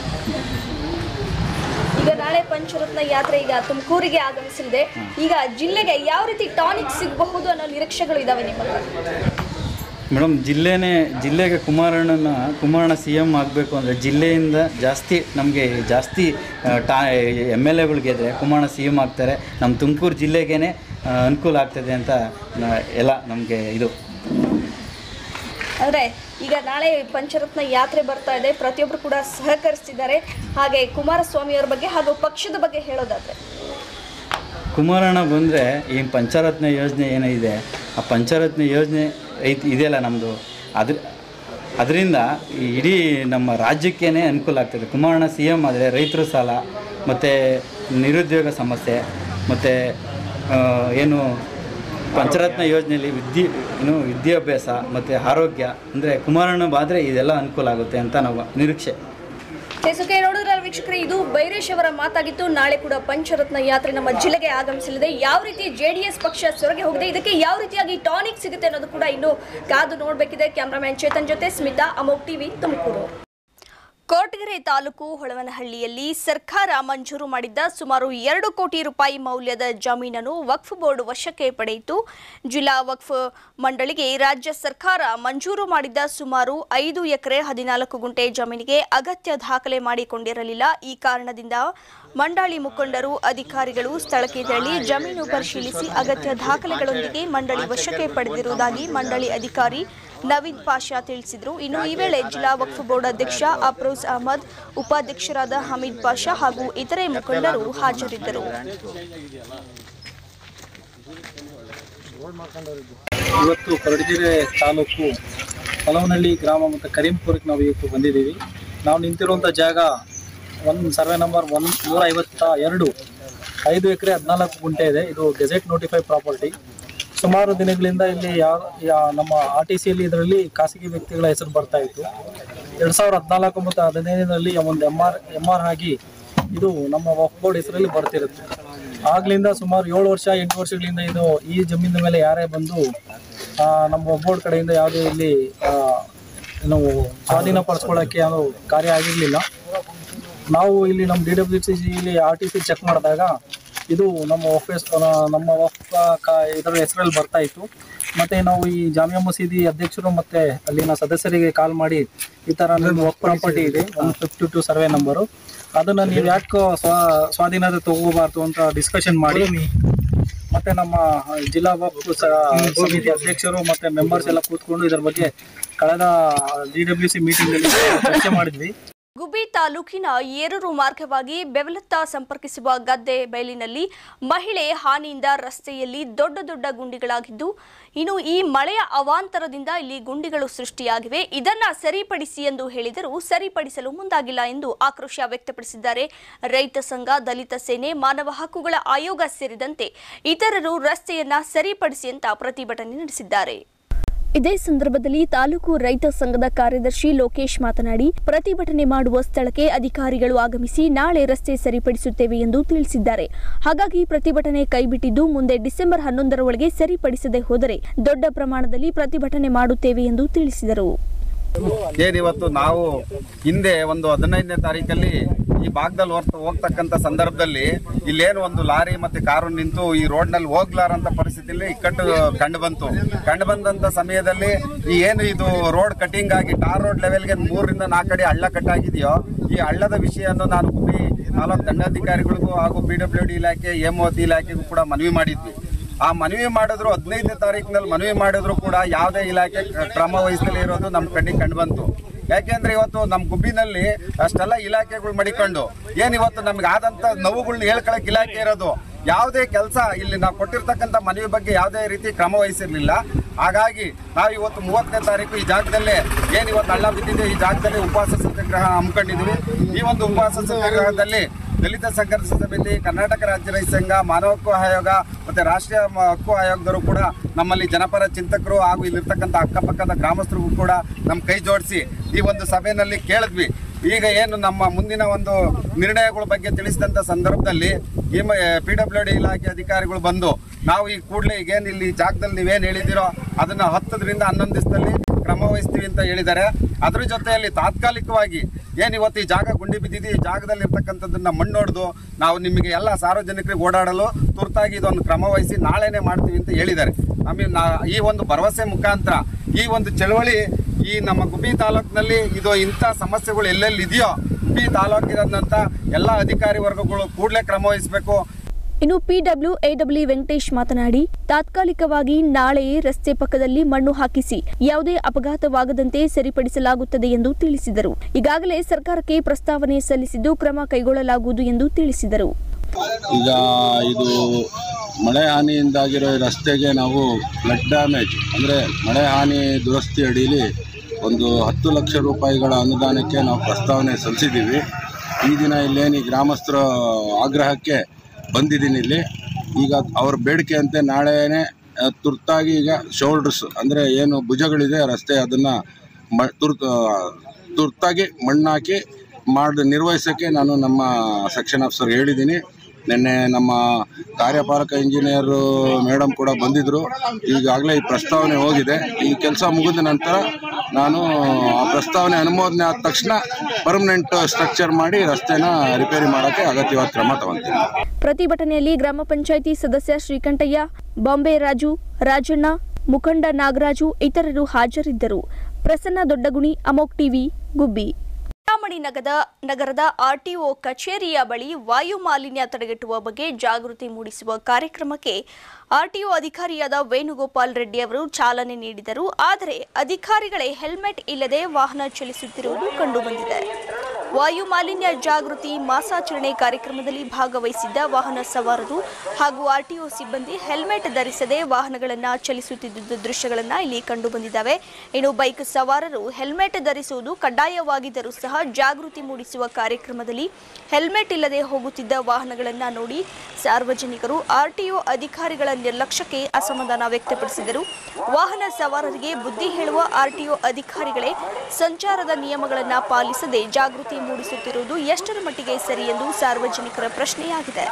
ಈಗ ನಾಳೆ ಪಂಚರತ್ನ ಯಾತ್ರೆ ಈಗ ತುಮಕೂರಿಗೆ ಆಗಮಿಸಲಿದೆ ಈಗ ಜಿಲ್ಲೆಗೆ ಯಾವ ರೀತಿ ಟಾನಿಕ್ ಸಿಗಬಹುದು ಅನ್ನೋ ನಿರೀಕ್ಷೆಗಳು ಇದಾವೆ ನಿಮ್ಮ ಮೇಡಮ್ ಜಿಲ್ಲೆನೇ ಜಿಲ್ಲೆಗೆ ಕುಮಾರಣ್ಣನ ಕುಮಾರಣ್ಣ ಸಿ ಎಮ್ ಆಗಬೇಕು ಅಂದರೆ ಜಿಲ್ಲೆಯಿಂದ ಜಾಸ್ತಿ ನಮಗೆ ಜಾಸ್ತಿ ಆ, ಟಾ ಎಮ್ ಎಲ್ ಎಗಳು ಗೆದ್ರೆ ಕುಮಾರಣ್ಣ ಸಿ ಎಮ್ ಆಗ್ತಾರೆ ನಮ್ಮ ತುಮಕೂರು ಜಿಲ್ಲೆಗೇ ಅನುಕೂಲ ಆಗ್ತದೆ ಅಂತ ನಾ- ಎಲ್ಲ ನಮಗೆ ಇದು ಅಂದ್ರೆ ಈಗ ನಾಳೆ ಪಂಚರತ್ನ ಯಾತ್ರೆ ಬರ್ತಾ ಇದೆ ಪ್ರತಿಯೊಬ್ಬರು ಕೂಡ ಸಹಕರಿಸ್ತಿದ್ದಾರೆ ಹಾಗೆ ಕುಮಾರಸ್ವಾಮಿ ಅವರ ಬಗ್ಗೆ ಹಾಗೂ ಪಕ್ಷದ ಬಗ್ಗೆ ಹೇಳೋದಾದ್ರೆ ಕುಮಾರಣ್ಣ ಬಂದರೆ ಈ ಪಂಚರತ್ನ ಯೋಜನೆ ಏನಿದೆ ಆ ಪಂಚರತ್ನ ಯೋಜನೆ ಐತಿ ಇದೆಯಲ್ಲ ನಮ್ಮದು ಅದ್ರ ಅದರಿಂದ ಇಡೀ ನಮ್ಮ ರಾಜ್ಯಕ್ಕೇ ಅನುಕೂಲ ಆಗ್ತದೆ ಕುಮಾರಣ್ಣ ಸಿ ಎಮ್ ಆದರೆ ರೈತರ ಸಾಲ ಮತ್ತು ನಿರುದ್ಯೋಗ ಸಮಸ್ಯೆ ಮತ್ತು ಏನು ಪಂಚರತ್ನ ಯೋಜನೆಯಲ್ಲಿ ವಿದ್ಯೆ ಏನು ವಿದ್ಯಾಭ್ಯಾಸ ಮತ್ತು ಆರೋಗ್ಯ ಅಂದರೆ ಕುಮಾರಣ್ಣ ಬಾದರೆ ಇದೆಲ್ಲ ಅನುಕೂಲ ಆಗುತ್ತೆ ಅಂತ ನಾವು ನಿರೀಕ್ಷೆ ಕೇಸುಕೆ ನೋಡಿದ್ರೆ ವೀಕ್ಷಕರೇ ಇದು ಬೈರೇಶ್ ಅವರ ಮಾತಾಗಿತ್ತು ನಾಳೆ ಕೂಡ ಪಂಚರತ್ನ ಯಾತ್ರೆ ನಮ್ಮ ಜಿಲ್ಲೆಗೆ ಆಗಮಿಸಲಿದೆ ಯಾವ ರೀತಿ ಜೆಡಿಎಸ್ ಪಕ್ಷ ಸೊರಗೆ ಹೋಗಿದೆ ಇದಕ್ಕೆ ಯಾವ ರೀತಿಯಾಗಿ ಟಾನಿಕ್ ಸಿಗುತ್ತೆ ಅನ್ನೋದು ಕೂಡ ಇನ್ನು ಕಾದು ನೋಡಬೇಕಿದೆ ಕ್ಯಾಮ್ರಾಮ್ಯಾನ್ ಚೇತನ್ ಜೊತೆ ಸ್ಮಿತಾ ಅಮೋಕ್ ಟಿವಿ ತುಮಕೂರು ಕೊರಟಗೆರೆ ತಾಲೂಕು ಹೊಳವನಹಳ್ಳಿಯಲ್ಲಿ ಸರ್ಕಾರ ಮಂಜೂರು ಮಾಡಿದ್ದ ಸುಮಾರು ಎರಡು ಕೋಟಿ ರೂಪಾಯಿ ಮೌಲ್ಯದ ಜಮೀನನ್ನು ವಕ್ಫ್ ಬೋರ್ಡ್ ವಶಕ್ಕೆ ಪಡೆಯಿತು ಜಿಲ್ಲಾ ವಕ್ಫ್ ಮಂಡಳಿಗೆ ರಾಜ್ಯ ಸರ್ಕಾರ ಮಂಜೂರು ಮಾಡಿದ್ದ ಸುಮಾರು ಐದು ಎಕರೆ ಹದಿನಾಲ್ಕು ಗುಂಟೆ ಜಮೀನಿಗೆ ಅಗತ್ಯ ದಾಖಲೆ ಮಾಡಿಕೊಂಡಿರಲಿಲ್ಲ ಈ ಕಾರಣದಿಂದ ಮಂಡಳಿ ಮುಖಂಡರು ಅಧಿಕಾರಿಗಳು ಸ್ಥಳಕ್ಕೆ ತೆರಳಿ ಜಮೀನು ಪರಿಶೀಲಿಸಿ ಅಗತ್ಯ ದಾಖಲೆಗಳೊಂದಿಗೆ ಮಂಡಳಿ ವಶಕ್ಕೆ ಪಡೆದಿರುವುದಾಗಿ ಮಂಡಳಿ ಅಧಿಕಾರಿ ನವೀದ್ ಪಾಷಾ ತಿಳಿಸಿದರು ಇನ್ನು ಈ ವೇಳೆ ಜಿಲ್ಲಾ ವಕ್ಫ್ ಬೋರ್ಡ್ ಅಧ್ಯಕ್ಷ ಅಫ್ರೋಜ್ ಅಹಮದ್ ಉಪಾಧ್ಯಕ್ಷರಾದ ಹಮೀದ್ ಪಾಷಾ ಹಾಗೂ ಇತರೆ ಮುಖಂಡರು ಹಾಜರಿದ್ದರು ಇವತ್ತು ಕೊರಟಗೆರೆ ತಾಲೂಕು ಹೊಲವನಹಳ್ಳಿ ಗ್ರಾಮ ಮತ್ತು ಕರೀಂಪುರಕ್ಕೆ ನಾವು ಇವತ್ತು ಬಂದಿದ್ದೀವಿ ನಾವು ನಿಂತಿರುವಂಥ ಜಾಗ ಒಂದು ಸರ್ವೆ ನಂಬರ್ ಒನ್ ನೂರ ಐವತ್ತ ಎರಡು ಐದು ಎಕರೆ ಹದಿನಾಲ್ಕು ಗುಂಟೆ ಇದೆ ಇದು ಗೆಜೆಟ್ ನೋಟಿಫೈ ಪ್ರಾಪರ್ಟಿ ಸುಮಾರು ದಿನಗಳಿಂದ ಇಲ್ಲಿ ಯಾವ ಯಾ- ನಮ್ಮ ಆರ್ ಟಿ ಸಿಯಲ್ಲಿ ಇದರಲ್ಲಿ ಖಾಸಗಿ ವ್ಯಕ್ತಿಗಳ ಹೆಸರು ಬರ್ತಾ ಇತ್ತು ಎರಡು ಸಾವಿರದ ಹದಿನಾಲ್ಕು ಮತ್ತು ಹದಿನೈದರಲ್ಲಿ ಒಂದು ಎಮ್ ಆರ್ ಎಮ್ ಆರ್ ಆಗಿ ಇದು ನಮ್ಮ ವಕ್ಫ್ ಬೋರ್ಡ್ ಹೆಸರಲ್ಲಿ ಬರ್ತಿರುತ್ತೆ ಆಗ್ಲಿಂದ ಸುಮಾರು ಏಳು ವರ್ಷ ಎಂಟು ವರ್ಷಗಳಿಂದ ಇದು ಈ ಜಮೀನಿನ ಮೇಲೆ ಯಾರೇ ಬಂದು ಆ, ನಮ್ಮ ವಕ್ಫ್ ಬೋರ್ಡ್ ಕಡೆಯಿಂದ ಯಾವುದೇ ಇಲ್ಲಿ ಆ, ಏನು ಸ್ವಾಧೀನಪಡಿಸ್ಕೊಳ್ಳೋಕ್ಕೆ ಯಾವುದು ಕಾರ್ಯ ಆಗಿರಲಿಲ್ಲ ನಾವು ಇಲ್ಲಿ ನಮ್ಮ ಡಿ ಡಬ್ಲ್ಯೂ ಸಿ ಇಲ್ಲಿ ಆರ್ ಟಿ ಸಿ ಚೆಕ್ ಮಾಡಿದಾಗ ಇದು ನಮ್ಮ ಆಫೀಸ್ ನಮ್ಮ ವಕ್ಫ್ ಕ ಇದರ ಹೆಸರಲ್ಲಿ ಬರ್ತಾ ಇತ್ತು ಮತ್ತೆ ನಾವು ಈ ಜಾಮಿಯಾ ಮಸೀದಿ ಅಧ್ಯಕ್ಷರು ಮತ್ತೆ ಅಲ್ಲಿನ ಸದಸ್ಯರಿಗೆ ಕಾಲ್ ಮಾಡಿ ಈ ತರ ನಿಮ್ಮ ವಕ್ಫ್ ಪ್ರಾಪರ್ಟಿ ಇದೆ one fifty two survey number ಅದನ್ನ ನೀವು ಯಾಕೆ ಸ್ವಾ ಸ್ವಾಧೀನತೆ ತಗೋಬಾರ್ದು ಅಂತ ಡಿಸ್ಕಷನ್ ಮಾಡಿ ಮತ್ತೆ ನಮ್ಮ ಜಿಲ್ಲಾ ವಕ್ಫ್ ಸ- ಸಮಿತಿ ಅಧ್ಯಕ್ಷರು ಮತ್ತೆ ಮೆಂಬರ್ಸ್ ಎಲ್ಲ ಕೂತ್ಕೊಂಡು ಇದರ ಬಗ್ಗೆ ಕಳೆದ ಡಿ ಡಬ್ಲ್ಯೂ ಸಿ ಮೀಟಿಂಗ್ ಅಲ್ಲಿ ಚರ್ಚೆ ಮಾಡಿದ್ವಿ ಗುಬ್ಬಿ ತಾಲೂಕಿನ ಏರೂರು ಮಾರ್ಗವಾಗಿ ಬೆವಲತ್ತ ಸಂಪರ್ಕಿಸುವ ಗದ್ದೆ ಬಯಲಿನಲ್ಲಿ ಮಹಿಳೆ ಹಾನಿಯಿಂದ ರಸ್ತೆಯಲ್ಲಿ ದೊಡ್ಡ ದೊಡ್ಡ ಗುಂಡಿಗಳಾಗಿದ್ದು ಇನ್ನು ಈ ಮಳೆಯ ಅವಾಂತರದಿಂದ ಇಲ್ಲಿ ಗುಂಡಿಗಳು ಸೃಷ್ಟಿಯಾಗಿವೆ ಇದನ್ನ ಸರಿಪಡಿಸಿ ಎಂದು ಹೇಳಿದರೂ ಸರಿಪಡಿಸಲು ಮುಂದಾಗಿಲ್ಲ ಎಂದು ಆಕ್ರೋಶ ವ್ಯಕ್ತಪಡಿಸಿದ್ದಾರೆ ರೈತ ಸಂಘ ದಲಿತ ಸೇನೆ ಮಾನವ ಹಕ್ಕುಗಳ ಆಯೋಗ ಸೇರಿದಂತೆ ಇತರರು ರಸ್ತೆಯನ್ನ ಸರಿಪಡಿಸಿ ಅಂತ ಪ್ರತಿಭಟನೆ ನಡೆಸಿದ್ದಾರೆ ಇದೇ ಸಂದರ್ಭದಲ್ಲಿ ತಾಲೂಕು ರೈತ ಸಂಘದ ಕಾರ್ಯದರ್ಶಿ ಲೋಕೇಶ್ ಮಾತನಾಡಿ ಪ್ರತಿಭಟನೆ ಮಾಡುವ ಸ್ಥಳಕ್ಕೆ ಅಧಿಕಾರಿಗಳು ಆಗಮಿಸಿ ನಾಳೆ ರಸ್ತೆ ಸರಿಪಡಿಸುತ್ತೇವೆ ಎಂದು ತಿಳಿಸಿದ್ದಾರೆ ಹಾಗಾಗಿ ಪ್ರತಿಭಟನೆ ಕೈಬಿಟ್ಟಿದ್ದು ಮುಂದೆ ಡಿಸೆಂಬರ್ ಹನ್ನೊಂದರ ಒಳಗೆ ಸರಿಪಡಿಸದೆ ಹೋದರೆ ದೊಡ್ಡ ಪ್ರಮಾಣದಲ್ಲಿ ಪ್ರತಿಭಟನೆ ಮಾಡುತ್ತೇವೆ ಎಂದು ತಿಳಿಸಿದರು ಏನಿವತ್ತು ನಾವು ಹಿಂದೆ ಒಂದು ಹದಿನೈದನೇ ತಾರೀಕಲ್ಲಿ ಈ ಭಾಗದಲ್ಲಿ ಹೋಗ್ತ ಹೋಗ್ತಕ್ಕಂಥ ಸಂದರ್ಭದಲ್ಲಿ ಇಲ್ಲೇನು ಒಂದು ಲಾರಿ ಮತ್ತೆ ಕಾರು ನಿಂತು ಈ ರೋಡ್ನಲ್ಲಿ ಹೋಗ್ಲಾರಂತ ಪರಿಸ್ಥಿತಿಯಲ್ಲಿ ಇಕ್ಕಟ್ಟು ಕಂಡು ಬಂತು ಕಂಡು ಬಂದಂತ ಸಮಯದಲ್ಲಿ ಈ ಏನು ಇದು ರೋಡ್ ಕಟಿಂಗ್ ಆಗಿ ಟಾರ್ ರೋಡ್ ಲೆವೆಲ್ಗೆ ಮೂರರಿಂದ ನಾಲ್ಕು ಅಡಿ ಹಳ್ಳ ಕಟ್ಟಾಗಿದೆಯೋ ಈ ಹಳ್ಳದ ವಿಷಯವನ್ನು ನಾನು ಗುಬ್ಬಿ ತಾಲೂಕು ದಂಡಾಧಿಕಾರಿಗಳಿಗೂ ಹಾಗೂ ಪಿ ಡಬ್ಲ್ಯೂ ಡಿ ಇಲಾಖೆ ಎಂ ಟಿ ಇಲಾಖೆಗೂ ಕೂಡ ಮನವಿ ಮಾಡಿದ್ವಿ ಆ ಮನವಿ ಮಾಡಿದ್ರು ಹದಿನೈದನೇ ತಾರೀಕಿನಲ್ಲಿ ಮನವಿ ಮಾಡಿದ್ರು ಕೂಡ ಯಾವುದೇ ಇಲಾಖೆ ಕ- ಕ್ರಮ ವಹಿಸದೇ ಇರೋದು ನಮ್ಮ ಕಣ್ಣಿಗೆ ಕಂಡು ಬಂತು ಯಾಕೆಂದ್ರೆ ಇವತ್ತು ನಮ್ಮ ಗುಬ್ಬಿನಲ್ಲಿ ಅಷ್ಟೆಲ್ಲ ಇಲಾಖೆಗಳು ಮಡಿಕೊಂಡು ಏನ್ ಇವತ್ತು ನಮ್ಗೆ ಆದಂತ ನೋವುಗಳನ್ನ ಹೇಳ್ಕೊಳಕ್ ಇಲಾಖೆ ಇರೋದು ಯಾವುದೇ ಕೆಲಸ ಇಲ್ಲಿ ನಾವು ಕೊಟ್ಟಿರ್ತಕ್ಕಂಥ ಮನವಿ ಬಗ್ಗೆ ಯಾವುದೇ ರೀತಿ ಕ್ರಮ ವಹಿಸಿರ್ಲಿಲ್ಲ ಹಾಗಾಗಿ ನಾವು ಇವತ್ತು ಮೂವತ್ತನೇ ತಾರೀಕು ಈ ಜಾಗದಲ್ಲೇ ಏನ್ ಇವತ್ತು ಹಳ್ಳ ಬಿದ್ದಿದೆ ಈ ಜಾಗದಲ್ಲಿ ಉಪವಾಸ ಸತ್ಯಾಗ್ರಹ ಹಮ್ಮಿಕೊಂಡಿದ್ವಿ ಈ ಒಂದು ಉಪವಾಸ ಸತ್ಯಾಗ್ರಹದಲ್ಲಿ ದಲಿತ ಸಂಘರ್ಷ ಸಮಿತಿ ಕರ್ನಾಟಕ ರಾಜ್ಯ ರೈತ ಸಂಘ ಮಾನವ ಹಕ್ಕು ಆಯೋಗ ಮತ್ತೆ ರಾಷ್ಟ್ರೀಯ ಮ- ಹಕ್ಕು ಆಯೋಗದವರು ಕೂಡ ನಮ್ಮಲ್ಲಿ ಜನಪರ ಚಿಂತಕರು ಹಾಗೂ ಇಲ್ಲಿರ್ತಕ್ಕಂಥ ಅಕ್ಕಪಕ್ಕದ ಗ್ರಾಮಸ್ಥರಿಗೂ ಕೂಡ ನಮ್ಮ ಕೈ ಜೋಡಿಸಿ ಈ ಒಂದು ಸಭೆಯಲ್ಲಿ ಕೇಳಿದ್ವಿ ಈಗ ಏನು ನಮ್ಮ ಮುಂದಿನ ಒಂದು ನಿರ್ಣಯಗಳ ಬಗ್ಗೆ ತಿಳಿಸಿದಂಥ ಸಂದರ್ಭದಲ್ಲಿ ಈ ಪಿ ಡಬ್ಲ್ಯೂ ಡಿ ಇಲಾಖೆ ಅಧಿಕಾರಿಗಳು ಬಂದು ನಾವು ಈ ಕೂಡಲೇ ಈಗೇನು ಇಲ್ಲಿ ಈ ಜಾಗದಲ್ಲಿ ನೀವೇನು ಹೇಳಿದಿರೋ ಅದನ್ನ ಹತ್ತರಿಂದ ಹನ್ನೊಂದು ದಿವಸದಲ್ಲಿ ಕ್ರಮ ವಹಿಸ್ತೀವಿ ಅಂತ ಹೇಳಿದ್ದಾರೆ ಅದ್ರ ಜೊತೆಯಲ್ಲಿ ತಾತ್ಕಾಲಿಕವಾಗಿ ಏನು ಇವತ್ತು ಈ ಜಾಗ ಗುಂಡಿ ಬಿದ್ದಿದೆ ಈ ಜಾಗದಲ್ಲಿ ಇರ್ತಕ್ಕಂಥದ್ದನ್ನ ಮಣ್ಣು ಹೊಡೆದು ನಾವು ನಿಮಗೆ ಎಲ್ಲ ಸಾರ್ವಜನಿಕರಿಗೆ ಓಡಾಡಲು ತುರ್ತಾಗಿ ಇದೊಂದು ಕ್ರಮ ವಹಿಸಿ ನಾಳೆನೇ ಮಾಡ್ತೀವಿ ಅಂತ ಹೇಳಿದ್ದಾರೆ ನಮಗೆ ನಾ ಈ ಒಂದು ಭರವಸೆ ಮುಖಾಂತರ ಈ ಒಂದು ಚಳವಳಿ ಈ ನಮ್ಮ ಗುಬ್ಬಿ ತಾಲೂಕಿನಲ್ಲಿ ಇದು ಇಂಥ ಸಮಸ್ಯೆಗಳು ಎಲ್ಲೆಲ್ಲಿ ಇದೆಯೋ ಗುಬ್ಬಿ ತಾಲೂಕಿನಂತ ಎಲ್ಲ ಅಧಿಕಾರಿ ವರ್ಗಗಳು ಕೂಡಲೇ ಕ್ರಮ ವಹಿಸಬೇಕು ಇನ್ನು ಪಿಡಬ್ಲ್ಯೂ ಎಡಬ್ಲ್ಯೂ ವೆಂಕಟೇಶ್ ಮಾತನಾಡಿ ತಾತ್ಕಾಲಿಕವಾಗಿ ನಾಳೆಯೇ ರಸ್ತೆ ಪಕ್ಕದಲ್ಲಿ ಮಣ್ಣು ಹಾಕಿಸಿ ಯಾವುದೇ ಅಪಘಾತವಾಗದಂತೆ ಸರಿಪಡಿಸಲಾಗುತ್ತದೆ ಎಂದು ತಿಳಿಸಿದರು ಈಗಾಗಲೇ ಸರ್ಕಾರಕ್ಕೆ ಪ್ರಸ್ತಾವನೆ ಸಲ್ಲಿಸಿದ್ದು ಕ್ರಮ ಕೈಗೊಳ್ಳಲಾಗುವುದು ಎಂದು ತಿಳಿಸಿದರು ಈಗ ಇದು ಮಳೆ ಹಾನಿಯಿಂದಾಗಿರೋ ಈ ರಸ್ತೆಗೆ ನಾವು ಫ್ಲಡ್ ಡ್ಯಾಮೇಜ್ ಅಂದರೆ ಮಳೆ ಹಾನಿ ದುರಸ್ತಿ ಅಡಿಯಲ್ಲಿ ಒಂದು ಹತ್ತು ಲಕ್ಷ ರೂಪಾಯಿಗಳ ಅನುದಾನಕ್ಕೆ ನಾವು ಪ್ರಸ್ತಾವನೆ ಸಲ್ಲಿಸಿದ್ದೀವಿ ಈ ದಿನ ಇಲ್ಲೇನು ಈ ಗ್ರಾಮಸ್ಥರ ಆಗ್ರಹಕ್ಕೆ ಬಂದಿದ್ದೀನಿ ಇಲ್ಲಿ ಈಗ ಅವ್ರ ಬೇಡಿಕೆಯಂತೆ ನಾಳೆನೇ ಆ, ತುರ್ತಾಗಿ ಈಗ ಶೋಲ್ಡರ್ಸ್ ಅಂದರೆ ಏನು ಭುಜಗಳಿದೆ ರಸ್ತೆ ಅದನ್ನು ಮ ತುರ್ತು ತುರ್ತಾಗಿ ಮಣ್ಣಾಕಿ ಮಾಡಿ ನಿರ್ವಹಿಸೋಕ್ಕೆ ನಾನು ನಮ್ಮ ಸೆಕ್ಷನ್ ಆಫೀಸರ್ ಹೇಳಿದ್ದೀನಿ ನಿನ್ನೆ ನಮ್ಮ ಕಾರ್ಯಪಾಲಕ ಇಂಜಿನಿಯರು ಮೇಡಮ್ ಕೂಡ ಬಂದಿದ್ದರು ಈಗಾಗಲೇ ಈ ಪ್ರಸ್ತಾವನೆ ಹೋಗಿದೆ ಈ ಕೆಲಸ ಮುಗಿದ ನಂತರ ನಾನು ಆ ಪ್ರಸ್ತಾವನೆ ಅನುಮೋದನೆ ಆದ ತಕ್ಷಣ ಪರ್ಮನೆಂಟ್ ಸ್ಟ್ರಕ್ಚರ್ ಮಾಡಿ ರಸ್ತೆನ ರಿಪೇರಿ ಮಾಡೋಕ್ಕೆ ಅಗತ್ಯವಾದ ಕ್ರಮ ತಗೊಳ್ತೀನಿ ಪ್ರತಿಭಟನೆಯಲ್ಲಿ ಗ್ರಾಮ ಪಂಚಾಯಿತಿ ಸದಸ್ಯ ಶ್ರೀಕಂಠಯ್ಯ ಬಾಂಬೆ ರಾಜು ರಾಜಣ್ಣ ಮುಖಂಡ ನಾಗರಾಜು ಇತರರು ಹಾಜರಿದ್ದರು ಪ್ರಸನ್ನ ದೊಡ್ಡಗುಣಿ ಅಮೋಕ್ ಟಿವಿ ಗುಬ್ಬಿ ಚಿಂತಾಮಣಿ ನಗರದ ನಗರದ ಆರ್ಟಿಒ ಕಚೇರಿಯ ಬಳಿ ವಾಯು ಮಾಲಿನ್ಯ ತಡೆಗಟ್ಟುವ ಬಗ್ಗೆ ಜಾಗೃತಿ ಮೂಡಿಸುವ ಕಾರ್ಯಕ್ರಮಕ್ಕೆ ಆರ್ಟಿಒ ಅಧಿಕಾರಿಯಾದ ವೇಣುಗೋಪಾಲ್ ರೆಡ್ಡಿ ಅವರು ಚಾಲನೆ ನೀಡಿದರು ಆದರೆ ಅಧಿಕಾರಿಗಳೇ ಹೆಲ್ಮೆಟ್ ಇಲ್ಲದೆ ವಾಹನ ಚಲಿಸುತ್ತಿರುವುದು ಕಂಡುಬಂದಿದೆ ವಾಯು ಮಾಲಿನ್ಯ ಜಾಗೃತಿ ಮಾಸಾಚರಣೆ ಕಾರ್ಯಕ್ರಮದಲ್ಲಿ ಭಾಗವಹಿಸಿದ್ದ ವಾಹನ ಸವಾರರು ಹಾಗೂ ಆರ್ಟಿಒ ಸಿಬ್ಬಂದಿ ಹೆಲ್ಮೆಟ್ ಧರಿಸದೆ ವಾಹನಗಳನ್ನು ಚಲಿಸುತ್ತಿದ್ದ ದೃಶ್ಯಗಳನ್ನು ಇಲ್ಲಿ ಕಂಡುಬಂದಿದ್ದಾವೆ ಇನ್ನು ಬೈಕ್ ಸವಾರರು ಹೆಲ್ಮೆಟ್ ಧರಿಸುವುದು ಕಡ್ಡಾಯವಾಗಿದ್ದರೂ ಸಹ ಜಾಗೃತಿ ಮೂಡಿಸುವ ಕಾರ್ಯಕ್ರಮದಲ್ಲಿ ಹೆಲ್ಮೆಟ್ ಇಲ್ಲದೆ ಹೋಗುತ್ತಿದ್ದ ವಾಹನಗಳನ್ನು ನೋಡಿ ಸಾರ್ವಜನಿಕರು ಆರ್ಟಿಒ ಅಧಿಕಾರಿಗಳ ನಿರ್ಲಕ್ಷ್ಯಕ್ಕೆ ಅಸಮಾಧಾನ ವ್ಯಕ್ತಪಡಿಸಿದರು ವಾಹನ ಸವಾರರಿಗೆ ಬುದ್ಧಿ ಹೇಳುವ ಆರ್ಟಿಒ ಅಧಿಕಾರಿಗಳೇ ಸಂಚಾರದ ನಿಯಮಗಳನ್ನು ಪಾಲಿಸದೆ ಜಾಗೃತಿ ಮೂಡಿಸುತ್ತಿರುವುದು ಎಷ್ಟರ ಮಟ್ಟಿಗೆ ಸರಿ ಎಂದು ಸಾರ್ವಜನಿಕರ ಪ್ರಶ್ನೆಯಾಗಿದೆ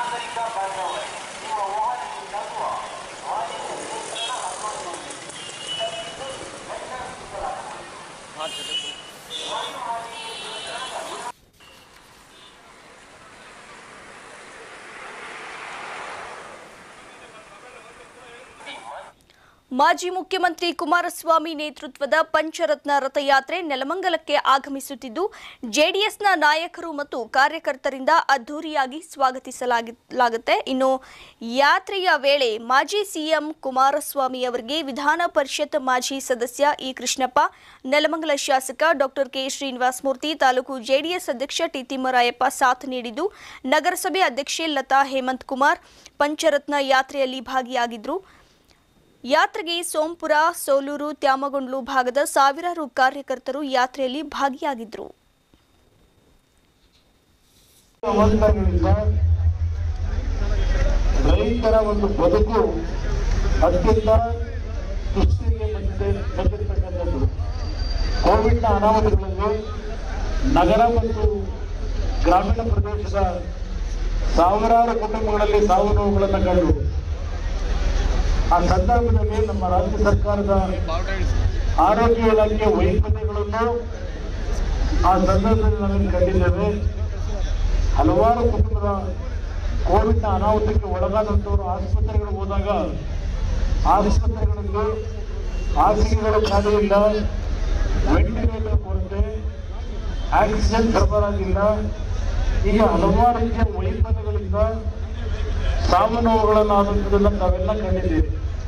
ಮಾಜಿ ಮುಖ್ಯಮಂತ್ರಿ ಕುಮಾರಸ್ವಾಮಿ ನೇತೃತ್ವದ ಪಂಚರತ್ನ ರಥಯಾತ್ರೆ ನೆಲಮಂಗಲಕ್ಕೆ ಆಗಮಿಸುತ್ತಿದ್ದು ಜೆಡಿಎಸ್ನ ನಾಯಕರು ಮತ್ತು ಕಾರ್ಯಕರ್ತರಿಂದ ಅದ್ದೂರಿಯಾಗಿ ಸ್ವಾಗತಿಸಲಾಗುತ್ತೆ ಇನ್ನು ಯಾತ್ರೆಯ ವೇಳೆ ಮಾಜಿ ಸಿಎಂ ಕುಮಾರಸ್ವಾಮಿ ಅವರಿಗೆ ವಿಧಾನ ಪರಿಷತ್ ಮಾಜಿ ಸದಸ್ಯ ಇ ಕೃಷ್ಣಪ್ಪ ನೆಲಮಂಗಲ ಶಾಸಕ ಡಾಕ್ಟರ್ ಕೆ ಶ್ರೀನಿವಾಸ ಮೂರ್ತಿ ತಾಲೂಕು ಜೆಡಿಎಸ್ ಅಧ್ಯಕ್ಷ ಟಿ ತಿಮ್ಮರಾಯಪ್ಪ ಸಾಥ್ ನೀಡಿದ್ದು ನಗರಸಭೆ ಅಧ್ಯಕ್ಷೆ ಲತಾ ಹೇಮಂತ್ ಕುಮಾರ್ ಪಂಚರತ್ನ ಯಾತ್ರೆಯಲ್ಲಿ ಭಾಗಿಯಾಗಿದ್ದರು ಯಾತ್ರೆಗೆ ಸೋಂಪುರ ಸೋಲೂರು ತ್ಯಾಮಗೊಂಡ್ಲು ಭಾಗದ ಸಾವಿರಾರು ಕಾರ್ಯಕರ್ತರು ಯಾತ್ರೆಯಲ್ಲಿ ಭಾಗಿಯಾಗಿದ್ದರು ರೈತರ ಒಂದು ಬದುಕು ಅತ್ಯಂತ ದುಸ್ಥಿತಿಗೆ ಬಂದಿದೆ ಬಂದಿದೆ ಕೋವಿಡ್ನ ಅನಾಹುತಗಳಲ್ಲಿ ನಗರ ಮತ್ತು ಗ್ರಾಮೀಣ ಪ್ರದೇಶದ ಸಾವಿರಾರು ಕುಟುಂಬಗಳಲ್ಲಿ ಸಾವು ನೋವುಗಳನ್ನು ಕಂಡು ಆ ಸಂದರ್ಭದಲ್ಲಿ ನಮ್ಮ ರಾಜ್ಯ ಸರ್ಕಾರದ ಆರೋಗ್ಯ ಇಲಾಖೆ ವೈಫಲ್ಯಗಳನ್ನು ಆ ಸಂದರ್ಭದಲ್ಲಿ ನಾವೇನು ಕಂಡಿದ್ದೇವೆ ಹಲವಾರು ಕುಟುಂಬದ ಕೋವಿಡ್ನ ಅನಾಹುತಕ್ಕೆ ಒಳಗಾದಂಥವರು ಆಸ್ಪತ್ರೆಗಳಿಗೆ ಹೋದಾಗ ಆಸ್ಪತ್ರೆಗಳಲ್ಲಿ ಹಾಸಿಗೆಗಳ ಖಾಲಿ ಇಲ್ಲ ವೆಂಟಿಲೇಟರ್ ಕೊರತೆ ಆಕ್ಸಿಜನ್ ಸರಬರಾಜಿಲ್ಲ ಈಗ ಹಲವಾರು ರೀತಿಯ ವೈಫಲ್ಯಗಳಿಂದ ಸಾವು ನೋವುಗಳನ್ನು ಆದಂಥದ್ದನ್ನ ತಾವೆಲ್ಲ ಕಂಡಿದ್ದೇವೆ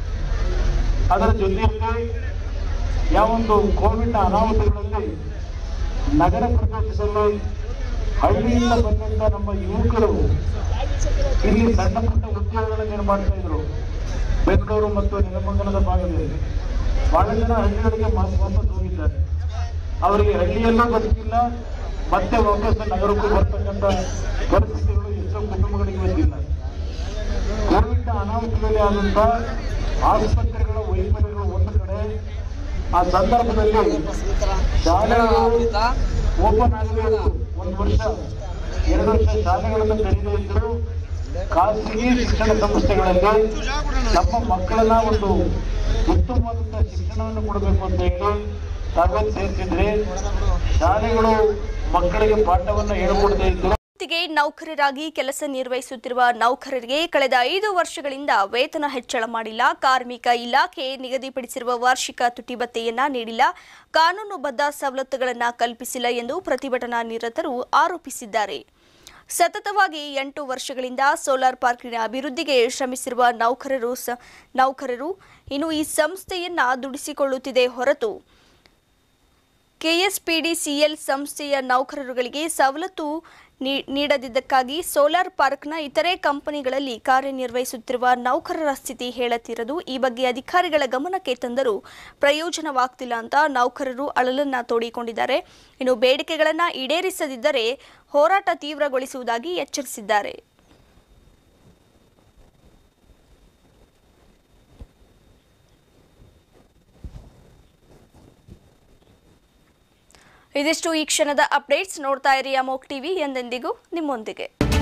ಅದರ ಜೊತೆಯಲ್ಲಿ ಯಾವೊಂದು ಕೋವಿಡ್ನ ಅನಾಹುತಗಳಲ್ಲಿ ನಗರ ಪ್ರದೇಶದಲ್ಲಿ ಹಳ್ಳಿಯಿಂದ ಬಂದಂತ ನಮ್ಮ ಯುವಕರು ಇಲ್ಲಿ ಸಣ್ಣ ಪುಟ್ಟ ಉದ್ಯೋಗಗಳನ್ನು ಮಾಡ್ತಾ ಇದ್ರು ಬೆಂಗಳೂರು ಮತ್ತು ನೆಲಮಂಗಲದ ಭಾಗದಲ್ಲಿ ಬಹಳ ಜನ ಹಳ್ಳಿಗಳಿಗೆ ವಾಪಸ್ ವಾಪಸ್ ಹೋಗಿದ್ದಾರೆ ಅವರಿಗೆ ಹಳ್ಳಿಯಲ್ಲೂ ಬದುಕಿಲ್ಲ ಮತ್ತೆ ವಾಪಸ್ ನಗರಕ್ಕೂ ಬರ್ತಕ್ಕಂಥ ಪರಿಸ್ಥಿತಿಗಳು ಎಷ್ಟೋ ಕುಟುಂಬಗಳಿಗೆ ಬಂದಿಲ್ಲ ಕೋವಿಡ್ ಅನಾಹುತದಲ್ಲಿ ಆದಂತ ಆಸ್ಪತ್ರೆಗಳ ವೈಫಲ್ಯಗಳು ಒಂದು ಕಡೆ ಆ ಸಂದರ್ಭದಲ್ಲಿ ಶಾಲೆಗಳು ಓಪನ್ ಆಗಬೇಕು ಒಂದು ವರ್ಷ ಎರಡು ವರ್ಷ ಶಾಲೆಗಳನ್ನು ತೆರೆದೇ ಇದ್ರು ಖಾಸಗಿ ಶಿಕ್ಷಣ ಸಂಸ್ಥೆಗಳಲ್ಲಿ ನಮ್ಮ ಮಕ್ಕಳನ್ನ ಒಂದು ಉತ್ತಮವಾದಂತಹ ಶಿಕ್ಷಣವನ್ನು ಕೊಡಬೇಕು ಅಂತ ಹೇಳಿ ತಾವೇನು ಸೇರ್ತಿದ್ರೆ ಶಾಲೆಗಳು ಮಕ್ಕಳಿಗೆ ಪಾಠವನ್ನ ಹೇಳ್ಕೊಡದೇ ಇದ್ರು ವೃತ್ತಿಗೆ ನೌಕರರಾಗಿ ಕೆಲಸ ನಿರ್ವಹಿಸುತ್ತಿರುವ ನೌಕರರಿಗೆ ಕಳೆದ ಐದು ವರ್ಷಗಳಿಂದ ವೇತನ ಹೆಚ್ಚಳ ಮಾಡಿಲ್ಲ ಕಾರ್ಮಿಕ ಇಲಾಖೆ ನಿಗದಿಪಡಿಸಿರುವ ವಾರ್ಷಿಕ ತುಟಿಭತ್ಯೆಯನ್ನ ನೀಡಿಲ್ಲ ಕಾನೂನುಬದ್ಧ ಸವಲತ್ತುಗಳನ್ನು ಕಲ್ಪಿಸಿಲ್ಲ ಎಂದು ಪ್ರತಿಭಟನಾ ನಿರತರು ಆರೋಪಿಸಿದ್ದಾರೆ ಸತತವಾಗಿ ಎಂಟು ವರ್ಷಗಳಿಂದ ಸೋಲಾರ್ ಪಾರ್ಕಿನ ಅಭಿವೃದ್ಧಿಗೆ ಶ್ರಮಿಸಿರುವ ನೌಕರರು ಸ- ನೌಕರರು ಇನ್ನು ಈ ಸಂಸ್ಥೆಯನ್ನ ದುಡಿಸಿಕೊಳ್ಳುತ್ತಿದೆ ಹೊರತು ಕೆಎಸ್ಪಿಡಿಸಿಎಲ್ ಸಂಸ್ಥೆಯ ನೌಕರರುಗಳಿಗೆ ಸವಲತ್ತು ನೀ- ನೀಡದಿದ್ದಕ್ಕಾಗಿ ಸೋಲಾರ್ ಪಾರ್ಕ್ನ ಇತರೆ ಕಂಪನಿಗಳಲ್ಲಿ ಕಾರ್ಯನಿರ್ವಹಿಸುತ್ತಿರುವ ನೌಕರರ ಸ್ಥಿತಿ ಹೇಳುತ್ತಿರದು ಈ ಬಗ್ಗೆ ಅಧಿಕಾರಿಗಳ ಗಮನಕ್ಕೆ ತಂದರೂ ಪ್ರಯೋಜನವಾಗ್ತಿಲ್ಲ ಅಂತ ನೌಕರರು ಅಳಲನ್ನ ತೋಡಿಕೊಂಡಿದ್ದಾರೆ ಇನ್ನು ಬೇಡಿಕೆಗಳನ್ನು ಈಡೇರಿಸದಿದ್ದರೆ ಹೋರಾಟ ತೀವ್ರಗೊಳಿಸುವುದಾಗಿ ಎಚ್ಚರಿಸಿದ್ದಾರೆ ಇದಿಷ್ಟು ಈ ಕ್ಷಣದ ಅಪ್ಡೇಟ್ಸ್ ನೋಡ್ತಾ ಇರಿ ಅಮೋಕ್ ಟಿವಿ ಎಂದೆಂದಿಗೂ ನಿಮ್ಮೊಂದಿಗೆ